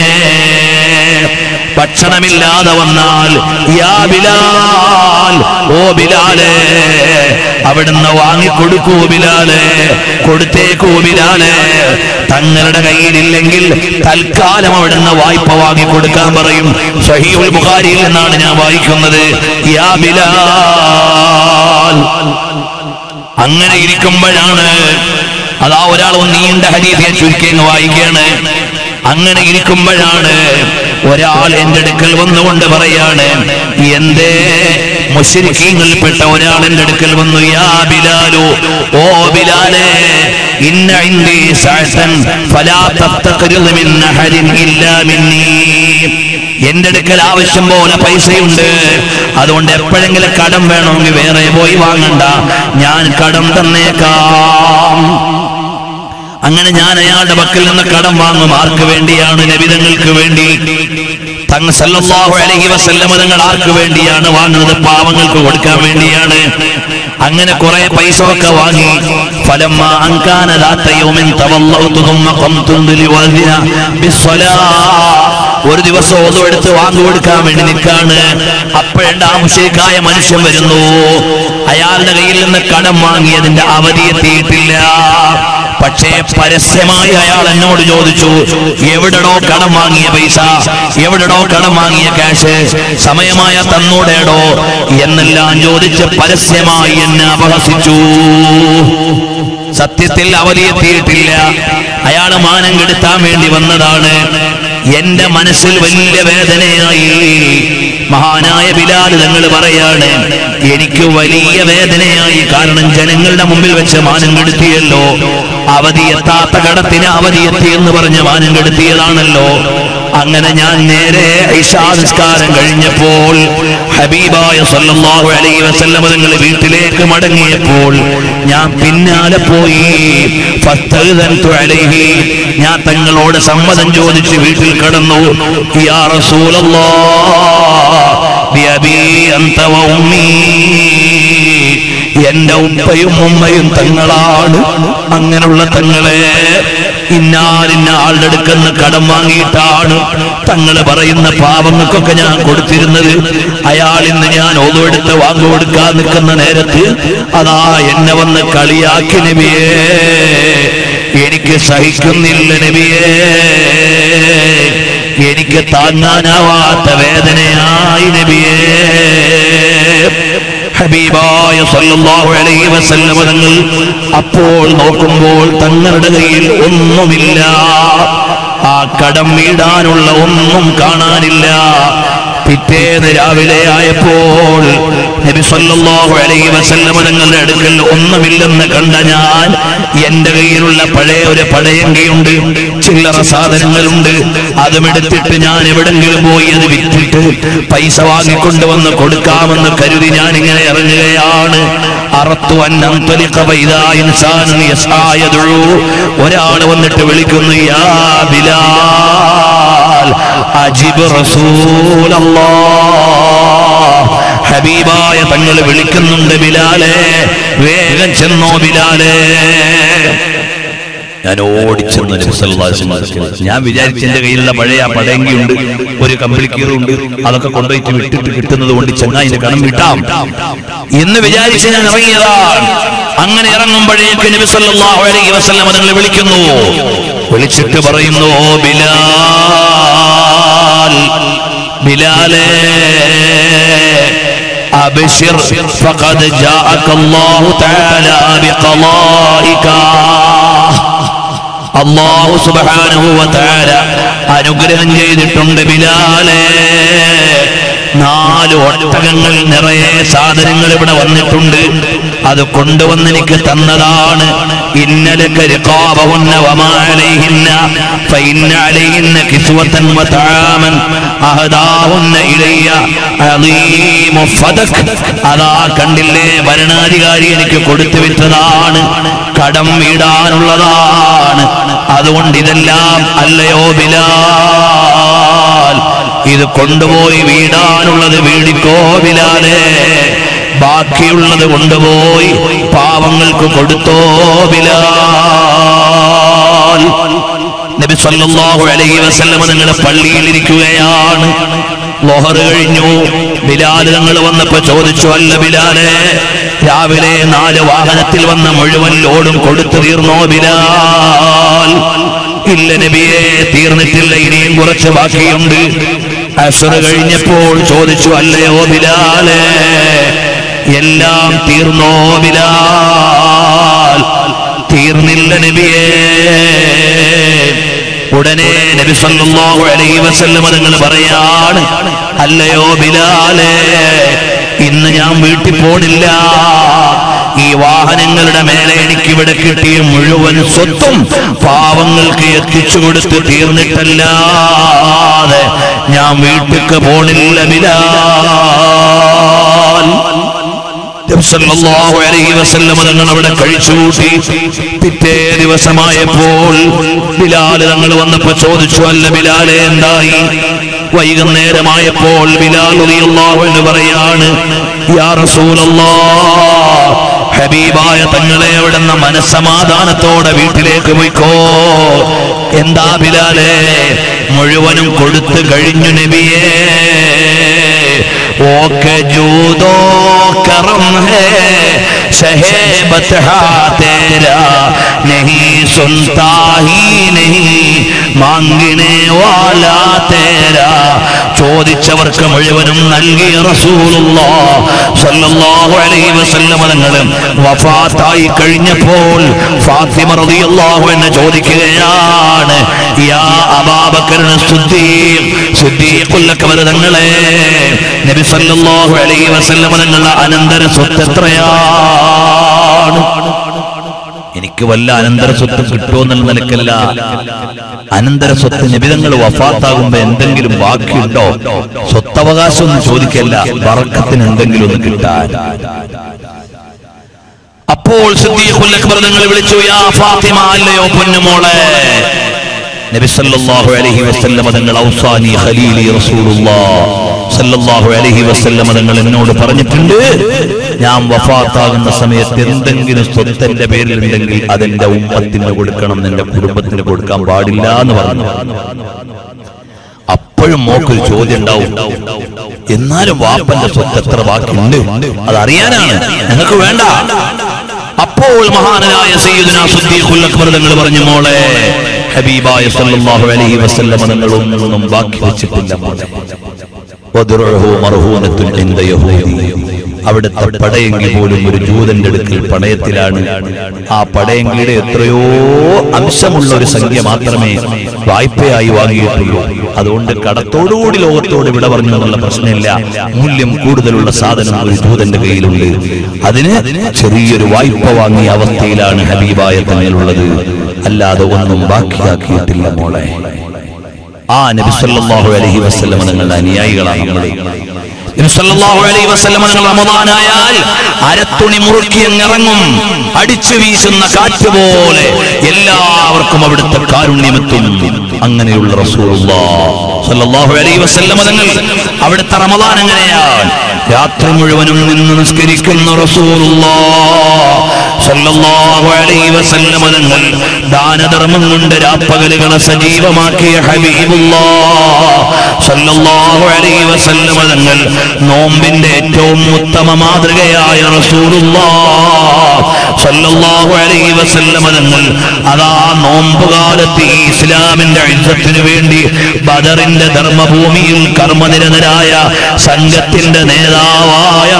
ഭക്ഷണമില്ലാതെ വന്നാൽ യാ ബിലാൽ ഓ ബിലാലെ അവിടുന്ന് വാങ്ങിക്കൊടുക്കൂ ബിലാലെ കൊടുത്തേക്കൂ ബിലാലെ തങ്ങളുടെ കയ്യിലില്ലെങ്കിൽ തൽക്കാലം അവിടുന്ന് വായ്പ വാങ്ങിക്കൊടുക്കാൻ പറയും സഹീഉൽ ബുഖാരിയിൽ നിന്നാണ് ഞാൻ വായിക്കുന്നത് യാ ബിലാൽ അങ്ങനെ ഇരിക്കുമ്പോഴാണ് അതാ ഒരാൾ ഒന്ന് നീണ്ട ഹരീതിയെ ചുരുക്കി അങ്ങ് വായിക്കാണ് അങ്ങനെ ഇരിക്കുമ്പോഴാണ് ഒരാൾ എന്റെ അടുക്കൽ വന്നുകൊണ്ട് പറയാണ് എന്തേ മുശ്രിക്കീങ്ങളിൽപ്പെട്ട ഒരാൾ എന്റെ അടുക്കൽ വന്നു യാ ബിലാലു ഓ ബിലാലേ ഇന്ന ഇൻദി സഅസൻ ഫലാ തസ്തഖ്രിദ് മിൻ അഹദിൻ ഇല്ലാ മിന്നീ എന്റെ അടുക്കൽ ആവശ്യം പോലെ പൈസയുണ്ട് അതുകൊണ്ട് എപ്പോഴെങ്കിലും കടം വേണമെങ്കിൽ വേറെ പോയി വാങ്ങണ്ട ഞാൻ കടം തന്നേക്കാം അങ്ങനെ ഞാൻ അയാളുടെ പക്കൽ നിന്ന് കടം വാങ്ങും ആർക്ക് വേണ്ടിയാണ് നബിതങ്ങൾക്ക് വേണ്ടി തങ്ങൾ സല്ലല്ലാഹു അലൈഹി വസല്ലമ തങ്ങൾ ആർക്ക് വേണ്ടിയാണ് വാങ്ങുന്നത് പാവങ്ങൾക്ക് കൊടുക്കാൻ വേണ്ടിയാണ് അങ്ങനെ കുറെ പൈസ ഒക്കെ വാങ്ങി ഫലമ്മ അങ്കാന ദാത്ത യൗമിൻ തവല്ലൗതു ثم قمت لوالدنا بالصلاه ഒരു ദിവസം ഒന്നും എടുത്ത് വാങ്ങു കൊടുക്കാൻ വേണ്ടി നിൽക്കാണ് അപ്പോഴുണ്ട് ആ മുഷരിക്കായ മനുഷ്യൻ വരുന്നു അയാളുടെ കയ്യിൽ നിന്ന് കടം വാങ്ങിയതിന്റെ അവധി എത്തിയിട്ടില്ല പക്ഷേ പരസ്യമായി അയാൾ എന്നോട് ചോദിച്ചു എവിടെടോ കടം വാങ്ങിയ പൈസ എവിടെടോ കടം വാങ്ങിയ ക്യാഷ് സമയമായ തന്നൂടേടോ എന്നെല്ലാം ചോദിച്ച് പരസ്യമായി എന്നെ അപഹസിച്ചു സത്യത്തിൽ അവധി എത്തിയിട്ടില്ല അയാൾ മാനം കെടുത്താൻ വേണ്ടി വന്നതാണ് എന്റെ മനസ്സിൽ വലിയ വേദനയായി മഹാനായ ബിലാൽ തങ്ങൾ പറയാണ് എനിക്ക് വലിയ വേദനയായി കാരണം ജനങ്ങളുടെ മുമ്പിൽ വെച്ച് മാനം കെടുത്തിയല്ലോ അവധി എത്താത്ത കടത്തിന് അവധി എത്തി എന്ന് പറഞ്ഞ് മാനം കെടുത്തിയതാണല്ലോ അങ്ങനെ ഞാൻ നേരെ ഇശാ നിസ്കാരം കഴിഞ്ഞപ്പോൾ ഹബീബായ സല്ലല്ലാഹു അലൈഹി വസല്ലം തങ്ങൾ വീട്ടിലേക്ക് മടങ്ങിയപ്പോൾ ഞാൻ പിന്നാലെ പോയി ഫസ്തഗ്ദൻതു അലൈഹി ഞാൻ തങ്ങളോട് സമ്മതം ചോദിച്ച് വീട്ടിൽ കടന്നു യാ റസൂലല്ലാഹ് ബിഅബീ അൻത വ ഉമ്മീ എന്റെ ഉപ്പയും ഉമ്മയും തങ്ങളാണ് അങ്ങനെയുള്ള തങ്ങളെ ഇന്നാലിന്ന ആളുടെ അടുക്കുന്ന കടം വാങ്ങിയിട്ടാണ് തങ്ങള് പറയുന്ന പാവങ്ങൾക്കൊക്കെ ഞാൻ കൊടുത്തിരുന്നത് അയാൾ ഇന്ന് ഞാൻ ഓതെടുത്ത് വാങ്ങു കൊടുക്കാൻ നിൽക്കുന്ന നേരത്ത് അതാ എന്നെ വന്ന് കളിയാക്കി നബിയേ എനിക്ക് സഹിക്കുന്നില്ല നബിയേ എനിക്ക് താങ്ങാനാവാത്ത വേദനയായി നബിയേ ഹബീബായ സല്ലല്ലാഹു അലൈഹി വസല്ലം തങ്ങൾ അപ്പോൾ നോക്കുമ്പോൾ തങ്ങളുടെ കയ്യിൽ ഒന്നുമില്ല ആ കടം വീടാനുള്ള ഒന്നും കാണാനില്ല പിറ്റേന്ന് രാവിലെ ആയപ്പോൾ നബി സല്ലല്ലാഹു അലൈഹി വസല്ലം തങ്ങളുടെ അടുക്കൽ ഒന്നുമില്ലെന്ന് കണ്ട ഞാൻ എന്റെ കയ്യിലുള്ള പഴയ ഒരു പഴയങ്കിയുണ്ട് ചില്ലറ സാധനങ്ങളുണ്ട് അതും എടുത്തിട്ട് ഞാൻ എവിടെങ്കിലും പോയി അത് വിറ്റിട്ട് പൈസ വാങ്ങിക്കൊണ്ടുവന്ന് കൊടുക്കാമെന്ന് കരുതി ഞാൻ ഇങ്ങനെ ഇറങ്ങുകയാണ് അറത്തു അന്നം ഒരാൾ വന്നിട്ട് വിളിക്കുന്നു യാ ബിലാൽ അജിബ് റസൂലല്ലാ ഹബീബായ തങ്ങൾ വിളിക്കുന്നുണ്ട് ബിലാലെ വേഗം ചെന്നോ ബിലാലെ ഞാൻ ഓടിച്ചെന്ന് നബി സല്ലല്ലാഹു അലൈഹി വസല്ലം അടുക്കൽ. ഞാൻ വിചാരിച്ച എന്റെ കയ്യിലുള്ള പഴയ ആ പടയങ്കിയുണ്ട് ഒരു കമ്പിളിക്കീറുണ്ട് അതൊക്കെ കൊണ്ടുപോയിട്ട് വിട്ടിട്ട് കിട്ടുന്നത് കൊണ്ട് ചെങ്ങായിന്റെ കണം വിട്ടാം എന്ന് വിചാരിച്ച് ഞാൻ ഇറങ്ങിയതാണ് അങ്ങനെ ഇറങ്ങുമ്പോഴേക്ക് നബി സല്ലല്ലാഹു അലൈഹി വസല്ലം നിങ്ങൾ വിളിക്കുന്നു വിളിച്ചിട്ട് പറയുന്നു ഓ ബിലാൽ ബിലാലേ أبشر فقد جاءك الله تعالى بقضائك അള്ളാഹു സുബ്ഹാനഹു വ തആല അനുഗ്രഹം ചെയ്തിട്ടുണ്ട് ബിലാലെ നാല് ഒട്ടകങ്ങൾ നിറയെ സാധനങ്ങൾ ഇവിടെ വന്നിട്ടുണ്ട് അത് കൊണ്ടുവന്ന് എനിക്ക് തന്നതാണ് ഇന്നലക്ക് റിഖാബഹുന്ന വമാ അലൈഹിന്ന ഫഇന്ന അലൈഹിന്ന കിസ്വതൻ വതആമൻ അഹദാഹുന്ന ഇലയ്യ അളീമു ഫദക് അതാ കണ്ടില്ലേ ഭരണാധികാരി എനിക്ക് കൊടുത്തു വിറ്റതാണ് കടം വീടാനുള്ളതാണ് അതുകൊണ്ട് ഇതെല്ലാം അല്ലയോ ബിലാൽ ഇത് കൊണ്ടുപോയി വീടാനുള്ളത് വീടിക്കോ ബിലാലേ ബാക്കിയുള്ളത് കൊണ്ടുപോയി പാവങ്ങൾക്ക് കൊടുത്തോ ബിലാൽ നബി സല്ലല്ലാഹു അലൈഹി വസല്ലം നിങ്ങളുടെ പള്ളിയിൽ ഇരിക്കുകയാണ് ലോഹർ കഴിഞ്ഞു ബിലാൽ തങ്ങൾ വന്നപ്പോ ചോദിച്ചു അല്ല ബിലാലെ രാവിലെ നാല് വാഹനത്തിൽ വന്ന മുഴുവൻ ലോഡും കൊടുത്തു തീർന്നോ ബിലാൽ ഇല്ല നബിയെ തീർന്നിട്ടില്ല ഇനിയും കുറച്ച് ബാക്കിയുണ്ട് അസുർ കഴിഞ്ഞപ്പോൾ ചോദിച്ചു അല്ലയോ ബിലാലെ എല്ലാം തീർന്നോ ബിലാൽ തീർന്നില്ല നബിയേ ഉടനെ നബി സല്ലല്ലാഹു അലൈഹി വസല്ലം നിങ്ങൾ പറയാണ് അല്ലയോ ബിലാലെ ഇന്ന് ഞാൻ വീട്ടിൽ പോണില്ല ഈ വാഹനങ്ങളുടെ മേലെ എനിക്ക് ഇവിടെ കിട്ടിയ മുഴുവൻ സ്വത്തും പാവങ്ങൾക്ക് എത്തിച്ചു കൊടുത്ത് തീർന്നിട്ടല്ലാതെ ഞാൻ വീട്ടിക്ക് പോണില്ല ബിലാൽ നബി സല്ലല്ലാഹു അലൈഹി വസല്ലം തങ്ങൾ അവിടെ കഴിച്ചു കൂട്ടി പിറ്റേ ദിവസമായപ്പോൾ ബിലാൽ തങ്ങൾ വന്നപ്പോ ചോദിച്ചു അല്ല ബിലാലെ എന്തായി വൈകുന്നേരമായപ്പോൾ ബിലാൽ റളിയല്ലാഹു അൻഹു പറയാണ് യാ റസൂലല്ലാഹ് ഹബീബായ തങ്ങളെ അവിടുന്ന് മനസ്സമാധാനത്തോടെ വീട്ടിലേക്ക് പോയിക്കോ എന്താ ബിലാലെ മുഴുവനും കൊടുത്തു കഴിഞ്ഞു നബിയേ ओके जूदो करम है शहे बतहा तेरा नहीं सुनता ही नहीं മാങ്കിനെ വാലാ തേരാ ചോദിച്ചവർക്ക് മുഴുവനും നൽകിയ റസൂലുള്ള സല്ലല്ലാഹു അലൈഹി വസല്ലം തങ്ങൾ വഫാത്തായി കഴിഞ്ഞപ്പോൾ ഫാത്തിമ റളിയല്ലാഹു അൻഹ ചോദിക്കുകയാണ് യാ അബാബക്കർ സിദ്ദീഖ് സിദ്ദീഖുൽ അക്ബർ തങ്ങളെ നബി സല്ലല്ലാഹു അലൈഹി വസല്ലം തങ്ങളുടെ അനന്തര സ്വത്ത് എത്രയാണ് എനിക്ക് വല്ല അനന്തര സ്വത്ത് കിട്ടുമെന്നുള്ള നിലക്കല്ല അനന്തര സ്വത്ത് നിബിധങ്ങൾ വഫാത്താകുമ്പോ എന്തെങ്കിലും ബാക്കിയുണ്ടോ സ്വത്തവകാശം ഒന്നും ചോദിക്കല്ല വറക്കത്തിന് എന്തെങ്കിലും ഒന്ന് കിട്ടാൻ അപ്പോൾ സിദ്ദീഖുൽ അക്ബർ നിങ്ങൾ വിളിച്ചു യാ ഫാത്തിമ അല്ലയോ പൊന്നുമോളെ നബി സല്ലല്ലാഹു അലൈഹി വസല്ലം തങ്ങൾ ഔസാനി ഖലീലി റസൂലുള്ളാഹ് സല്ലല്ലാഹു അലൈഹി വസല്ലം തങ്ങൾ എന്നോട് പറഞ്ഞിട്ടുണ്ട് ഞാൻ വഫാത്താകുന്ന സമയത്ത് എന്തെങ്കിലും സ്വത്തിന്റെ പേരിൽ ഉണ്ടെങ്കിൽ അതെന്റെ ഉമ്മത്തിന് കൊടുക്കണം എന്റെ കുടുംബത്തിന് കൊടുക്കാൻ പാടില്ല എന്ന് പറഞ്ഞു അപ്പോഴും മോക്കൊരു ചോദ്യം ഉണ്ടാവും എന്നാലും വാപ്പന്റെ സ്വത്ത് എത്ര ബാക്കിയുണ്ട് അതറിയാനാണ് നിങ്ങൾക്ക് വേണ്ട അപ്പോൾ മഹാനായ സയ്യിദുനാ സിദ്ദീഖുൽ അക്ബർ തങ്ങൾ പറഞ്ഞു മോളെ ഹബീബായ സല്ലല്ലാഹു അലൈഹി വസല്ലം തങ്ങളൊന്നും ബാക്കി വെച്ചിട്ടില്ല മോളെ വദ്റുഹു മർഹൂനത്തുൻ ഇൻദ യഹൂദി അവിടുത്തെ പടയെങ്കിൽ പോലും ഒരു ജൂതന്റെ അടുക്കൽ പടയത്തിലാണ് ആ പടയെങ്കിയുടെ എത്രയോ അംശമുള്ള ഒരു സംഖ്യ മാത്രമേ വായ്പയായി വാങ്ങിയിട്ടുള്ളൂ അതുകൊണ്ട് കടത്തോടുകൂടി ലോകത്തോട് വിട പറഞ്ഞു എന്നുള്ള പ്രശ്നമില്ല മൂല്യം കൂടുതലുള്ള സാധനം ഒരു ജൂതന്റെ കയ്യിലുണ്ട് അതിന് ചെറിയൊരു വായ്പ വാങ്ങിയ അവസ്ഥയിലാണ് ഹബീബായ തങ്ങളുള്ളത് അല്ലാതെ ഒന്നും ബാക്കിയാക്കിയിട്ടില്ല മോളെ ആ നബി സല്ലല്ലാഹു അലൈഹി വസല്ലം നിങ്ങളുടെ അനുയായികളാണ് നമ്മൾ നബി സല്ലല്ലാഹു അലൈഹി വസല്ലം നിങ്ങൾ റമദാനായാൽ അരത്തുണി മുറുക്കി ഇറങ്ങും അടിച്ചു വീശുന്ന കാറ്റ് പോലെ എല്ലാവർക്കും അവിടുത്തെ കാരുണ്യമെത്തും അങ്ങനെയുള്ള റസൂലുള്ളാഹ് സല്ലല്ലാഹു അലൈഹി വസല്ലം തങ്ങൾ അവിടുത്തെ റമദാൻ എങ്ങനെയാണ് രാത്രി മുഴുവനും നിന്ന് നിസ്കരിക്കുന്ന റസൂലുള്ളാഹ് സല്ലല്ലാഹു അലൈഹി വസല്ലം തങ്ങൾ ദാനധർമ്മം കൊണ്ട് രാപ്പകലുകളെ സജീവമാക്കിയ ഹബീബുല്ലാഹ് സല്ലല്ലാഹു അലൈഹി വസല്ലം തങ്ങൾ നോമ്പിന്റെ ഏറ്റവും ഉത്തമ മാതൃകയായ റസൂലുള്ളാഹ് സല്ലല്ലാഹു അലൈഹി വസല്ലം തങ്ങൾ അതാ നോമ്പുകാലത്ത് ഈ ഇസ്ലാമിന്റെ ഇജ്ജത്തിന് വേണ്ടി ബദറിന്റെ ധർമ്മഭൂമിയിൽ കർമ്മനിരതരായ സംഘത്തിന്റെ നേതാവായ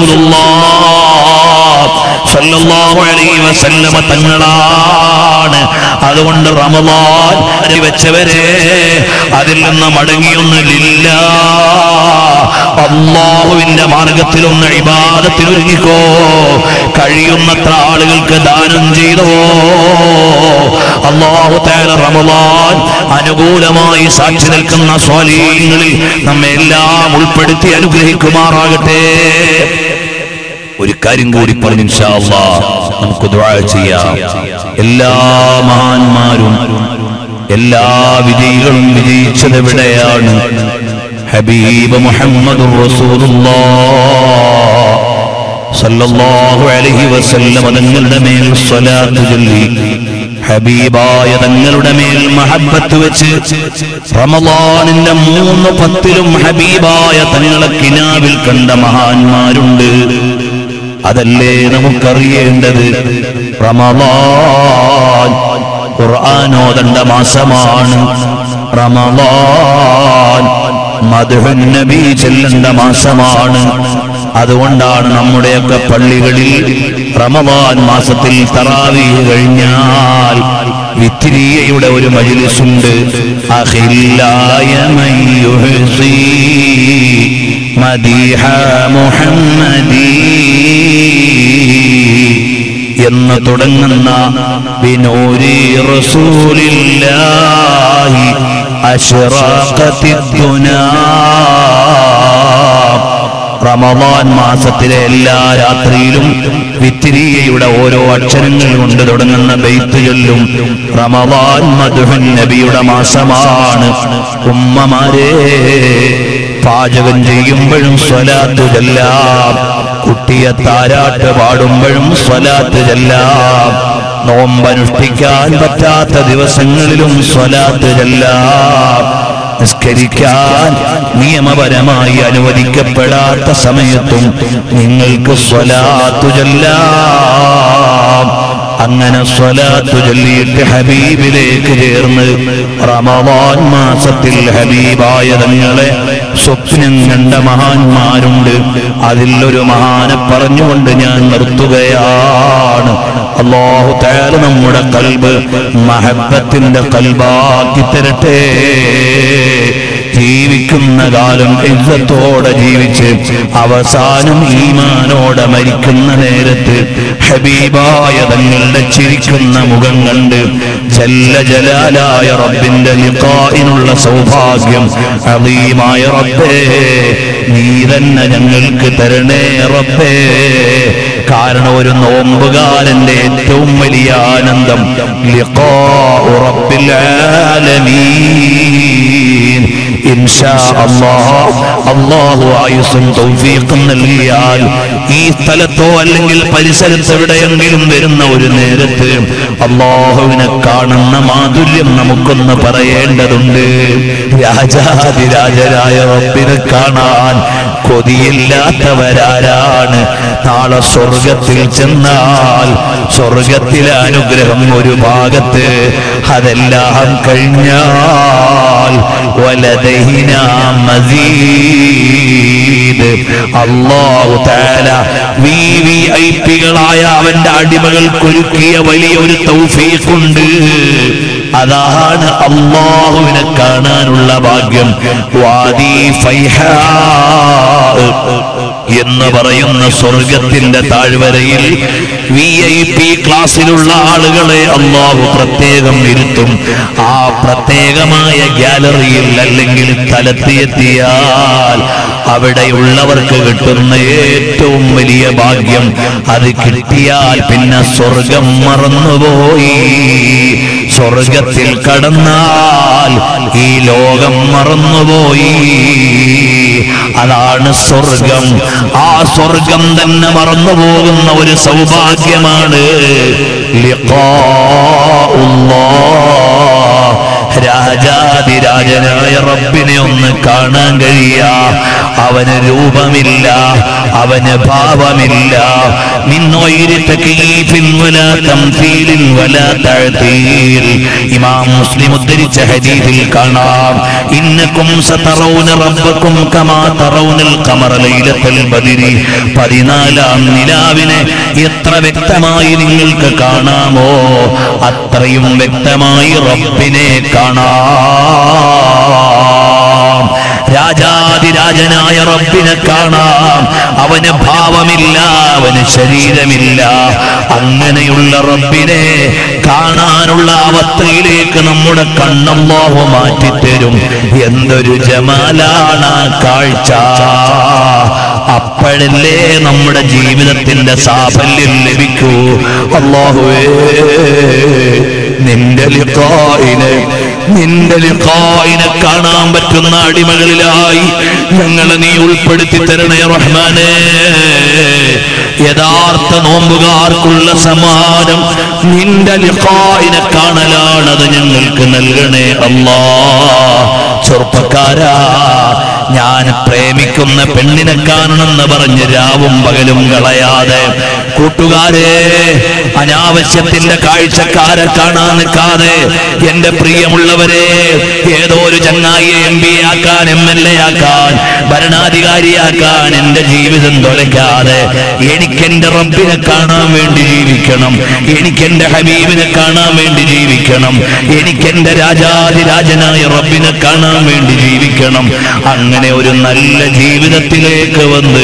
റസൂലുള്ളാഹ് സല്ലല്ലാഹു അലൈഹി വസല്ലമ തങ്ങളാണ് അതുകൊണ്ട് റമദാൻ വെച്ചവരെ അതിൽ നിന്ന് മടങ്ങിയൊന്നില്ല അള്ളാഹുവിന്റെ മാർഗത്തിലൊന്ന് ഇബാദത്തിൽ ഒരുങ്ങിക്കോ കഴിയുന്നത്ര ആളുകൾക്ക് ദാനം ചെയ്തോ അള്ളാഹു തേല റമദാൻ അനുകൂലമായി സാക്ഷി നിൽക്കുന്ന സ്വാലീങ്ങളിൽ നമ്മെ എല്ലാം ഉൾപ്പെടുത്തി അനുഗ്രഹിക്കുമാറാകട്ടെ ഒരു കാര്യം കൂടി പറഞ്ഞു ഇൻഷാ അല്ലാ നമുക്ക് ദുആ ചെയ്യാം എല്ലാ മഹാന്മാരും എല്ലാ വിജയികളും വിജയിച്ചത് എവിടെയാണ് ഹബീബ് മുഹമ്മദ് സല്ലല്ലാഹു അലൈഹി വസല്ലം തങ്ങളുടെ മേൽ സ്വലാത്ത് ചൊല്ലി ഹബീബായ തങ്ങളുടെ മേൽ മഹബത്ത് വെച്ച് റമദാനിന്റെ മൂന്ന് പത്തിലും ഹബീബായ തങ്ങളെ കിനാവിൽ കണ്ട മഹാന്മാരുണ്ട് അതല്ലേ നമുക്കറിയേണ്ടത് റമദാൻ ഖുർആാനോദണ്ട മാസമാണ് റമദാൻ മധുഹൻ നബി ചെല്ലേണ്ട മാസമാണ് അതുകൊണ്ടാണ് നമ്മുടെയൊക്കെ പള്ളികളിൽ റമദാൻ മാസത്തിൽ തറാവി കഴിഞ്ഞാൽ വിത്തിരിയയുടെ ഒരു മജിലിസുണ്ട് അഖില്ലായ മയ്യുഹ്സി മദീഹ മുഹമ്മദീ എന്ന് തുടങ്ങുന്ന ബിനൂരി റസൂലില്ലാഹി അശ്റാഖത്തിദ്ദുനാ റമദാൻ മാസത്തിലെ എല്ലാ രാത്രിയിലും വിത്തിരിയയുടെ ഓരോ അക്ഷരങ്ങൾ കൊണ്ട് തുടങ്ങുന്ന ബെയ്ത്ത് ചൊല്ലും റമദാൻ മധുഹൻ നബിയുടെ മാസമാണ് ഉമ്മമാരെ പാചകം ചെയ്യുമ്പോഴും സ്വലാത്തു ചെല്ലാം കുട്ടിയെ താരാട്ട് പാടുമ്പോഴും സ്വലാത്ത് ചെല്ലാം നോമ്പനുഷ്ഠിക്കാൻ പറ്റാത്ത ദിവസങ്ങളിലും സ്വലാത്ത് ചെല്ലാം നിസ്കരിക്കാൻ നിയമപരമായി അനുവദിക്കപ്പെടാത്ത സമയത്തും നിങ്ങൾക്ക് സ്വലാത്തു ചൊല്ലാം അങ്ങനെ സ്വലാത്തു ചൊല്ലിയിട്ട് ഹബീബിലേക്ക് ചേർന്ന് റമദാൻ മാസത്തിൽ ഹബീബായ തങ്ങളെ സ്വപ്നം കണ്ട മഹാന്മാരുണ്ട് അതിൽ ഒരു മഹാനെ പറഞ്ഞുകൊണ്ട് ഞാൻ നിർത്തുകയാണ് അള്ളാഹു തയാല നമ്മുടെ കൽബ് മഹബത്തിന്റെ കൽബാക്കി തരട്ടെ ജീവിക്കുന്ന കാലം ഇജ്ജത്തോടെ ജീവിച്ച് അവസാനം ഈമാനോടെ മരിക്കുന്ന നേരത്ത് ഹബീബായ തങ്ങളുടെ ചിരിക്കുന്ന മുഖം കണ്ട് ജല്ല ജലാലായ റബ്ബിന്റെ ലിഖായിനുള്ള സൗഭാഗ്യം അളീമായ റബ്ബേ നീ തന്നെ ഞങ്ങൾക്ക് തരണേ റബ്ബേ കാരണം ഒരു നോമ്പുകാരന്റെ ഏറ്റവും വലിയ ആനന്ദം ലിഖാഉ റബ്ബിൽ ആലമീൻ ഇൻഷാ അല്ലാഹ് അല്ലാഹു ആയുസ്സും തൗഫീഖും നൽകിയാൽ ഈ സ്ഥലത്തോ അല്ലെങ്കിൽ പരിസരത്ത് എവിടെയെങ്കിലും വരുന്ന ഒരു നേരത്ത് അള്ളാഹുവിനെ കാണുന്ന മാധുര്യം നമുക്കൊന്ന് പറയേണ്ടതുണ്ട് രാജാതിരാജരായ റബ്ബിനെ കാണാൻ കൊതിയില്ലാത്തവരാരാണ് നാളെ സ്വർഗത്തിൽ ചെന്നാൽ സ്വർഗത്തിലെ അനുഗ്രഹം ഒരു ഭാഗത്ത് അതെല്ലാം കഴിഞ്ഞാൽ വലതഹിന മസീദ് അള്ളാഹു താല വി വി ഐ പികളായ അവന്റെ അടിമകൾക്കൊരുക്കിയ വലിയ ഒരു തൗഫീഖുണ്ട് അതാണ് അള്ളാഹുവിനെ കാണാനുള്ള ഭാഗ്യം വാദി ഫൈഹാ എന്ന് പറയുന്ന സ്വർഗത്തിന്റെ താഴ്വരയിൽ വി ഐ പി ക്ലാസ്സിലുള്ള ആളുകളെ അള്ളാഹു പ്രത്യേകം ഇരുത്തും ആ പ്രത്യേകമായ ഗ്യാലറിയിൽ അല്ലെങ്കിൽ സ്ഥലത്തെത്തിയാൽ അവിടെയുള്ളവർക്ക് കിട്ടുന്ന ഏറ്റവും വലിയ ഭാഗ്യം അത് കിട്ടിയാൽ പിന്നെ സ്വർഗം മറന്നുപോയി സ്വർഗത്തിൽ കടന്നാൽ ഈ ലോകം മറന്നുപോയി അതാണ് സ്വർഗം ആ സ്വർഗം തന്നെ മറന്നു പോകുന്ന ഒരു സൗഭാഗ്യമാണ് ലിഖാഉല്ലാഹ്. രാജാതിരാജനായ റബ്ബിനെ ഒന്ന് കാണാൻ കഴിയ അവന് രൂപമില്ല അവന് ഭാവമില്ല നിന്നൊയിരി തകീഫിൻ വലാ തംസീലിൻ വലാ തഅതീൽ ഇമാം മുസ്ലിം ഉദ്ധരിച്ച ഹദീസിൽ കാണാം ഇന്നക്കും സതറൗന റബ്ബക്കും കമാ തറൗനൽ ഖമറ ലൈലത്തുൽ ബദരി പതിനാലാം നിലാവിനെ എത്ര വ്യക്തമായി നിങ്ങൾക്ക് കാണാമോ അത്രയും വ്യക്തമായി റബ്ബിനെ കാണാം രാജാതിരാജനായ റബ്ബിനെ കാണാം അവന് ഭാവമില്ല അവന് ശരീരമില്ല അങ്ങനെയുള്ള റബ്ബിനെ കാണാനുള്ള അവസ്ഥയിലേക്ക് നമ്മുടെ കണ്ണല്ലാഹു മാറ്റിത്തരും എന്തൊരു ജമാലാണ് ആ കാഴ്ച അപ്പോഴല്ലേ നമ്മുടെ ജീവിതത്തിന്റെ സാഫല്യം ലഭിക്കൂ അള്ളാഹുവേ നിന്റെ ലിഖായിനെ നിന്റെ ലിഖായിനെ കാണാൻ പറ്റുന്ന അടിമകളിലായി ഞങ്ങളെ നീ ഉൾപ്പെടുത്തി തരണേ റഹ്മാനേ യഥാർത്ഥ നോമ്പുകാർക്കുള്ള സമ്മാനം നിന്റെ ലിഖായിനെ കാണലാണത് ഞങ്ങൾക്ക് നൽകണേ അല്ലാ ചെറുപ്പക്കാരാ ഞാൻ പ്രേമിക്കുന്ന പെണ്ണിനെ കാണണമെന്ന് പറഞ്ഞ് രാവും പകലും കളയാതെ കൂട്ടുകാരെ അനാവശ്യത്തിന്റെ കാഴ്ചക്കാരെ കാണാൻ നിൽക്കാതെ എന്റെ പ്രിയമുള്ളവരെ ഏതോ ഒരു ചങ്ങായിയെ എം പി ആക്കാൻ എം എൽ എ ആക്കാൻ ഭരണാധികാരിയാക്കാൻ എന്റെ ജീവിതം തുലയ്ക്കാതെ എനിക്കെന്റെ റബ്ബിനെ കാണാൻ വേണ്ടി ജീവിക്കണം എനിക്കെന്റെ ഹബീബിനെ കാണാൻ വേണ്ടി ജീവിക്കണം എനിക്കെന്റെ രാജാതിരാജനായ റബ്ബിനെ കാണാൻ വേണ്ടി ജീവിക്കണം അങ്ങനെ ഒരു നല്ല ജീവിതത്തിലേക്ക് വന്ന്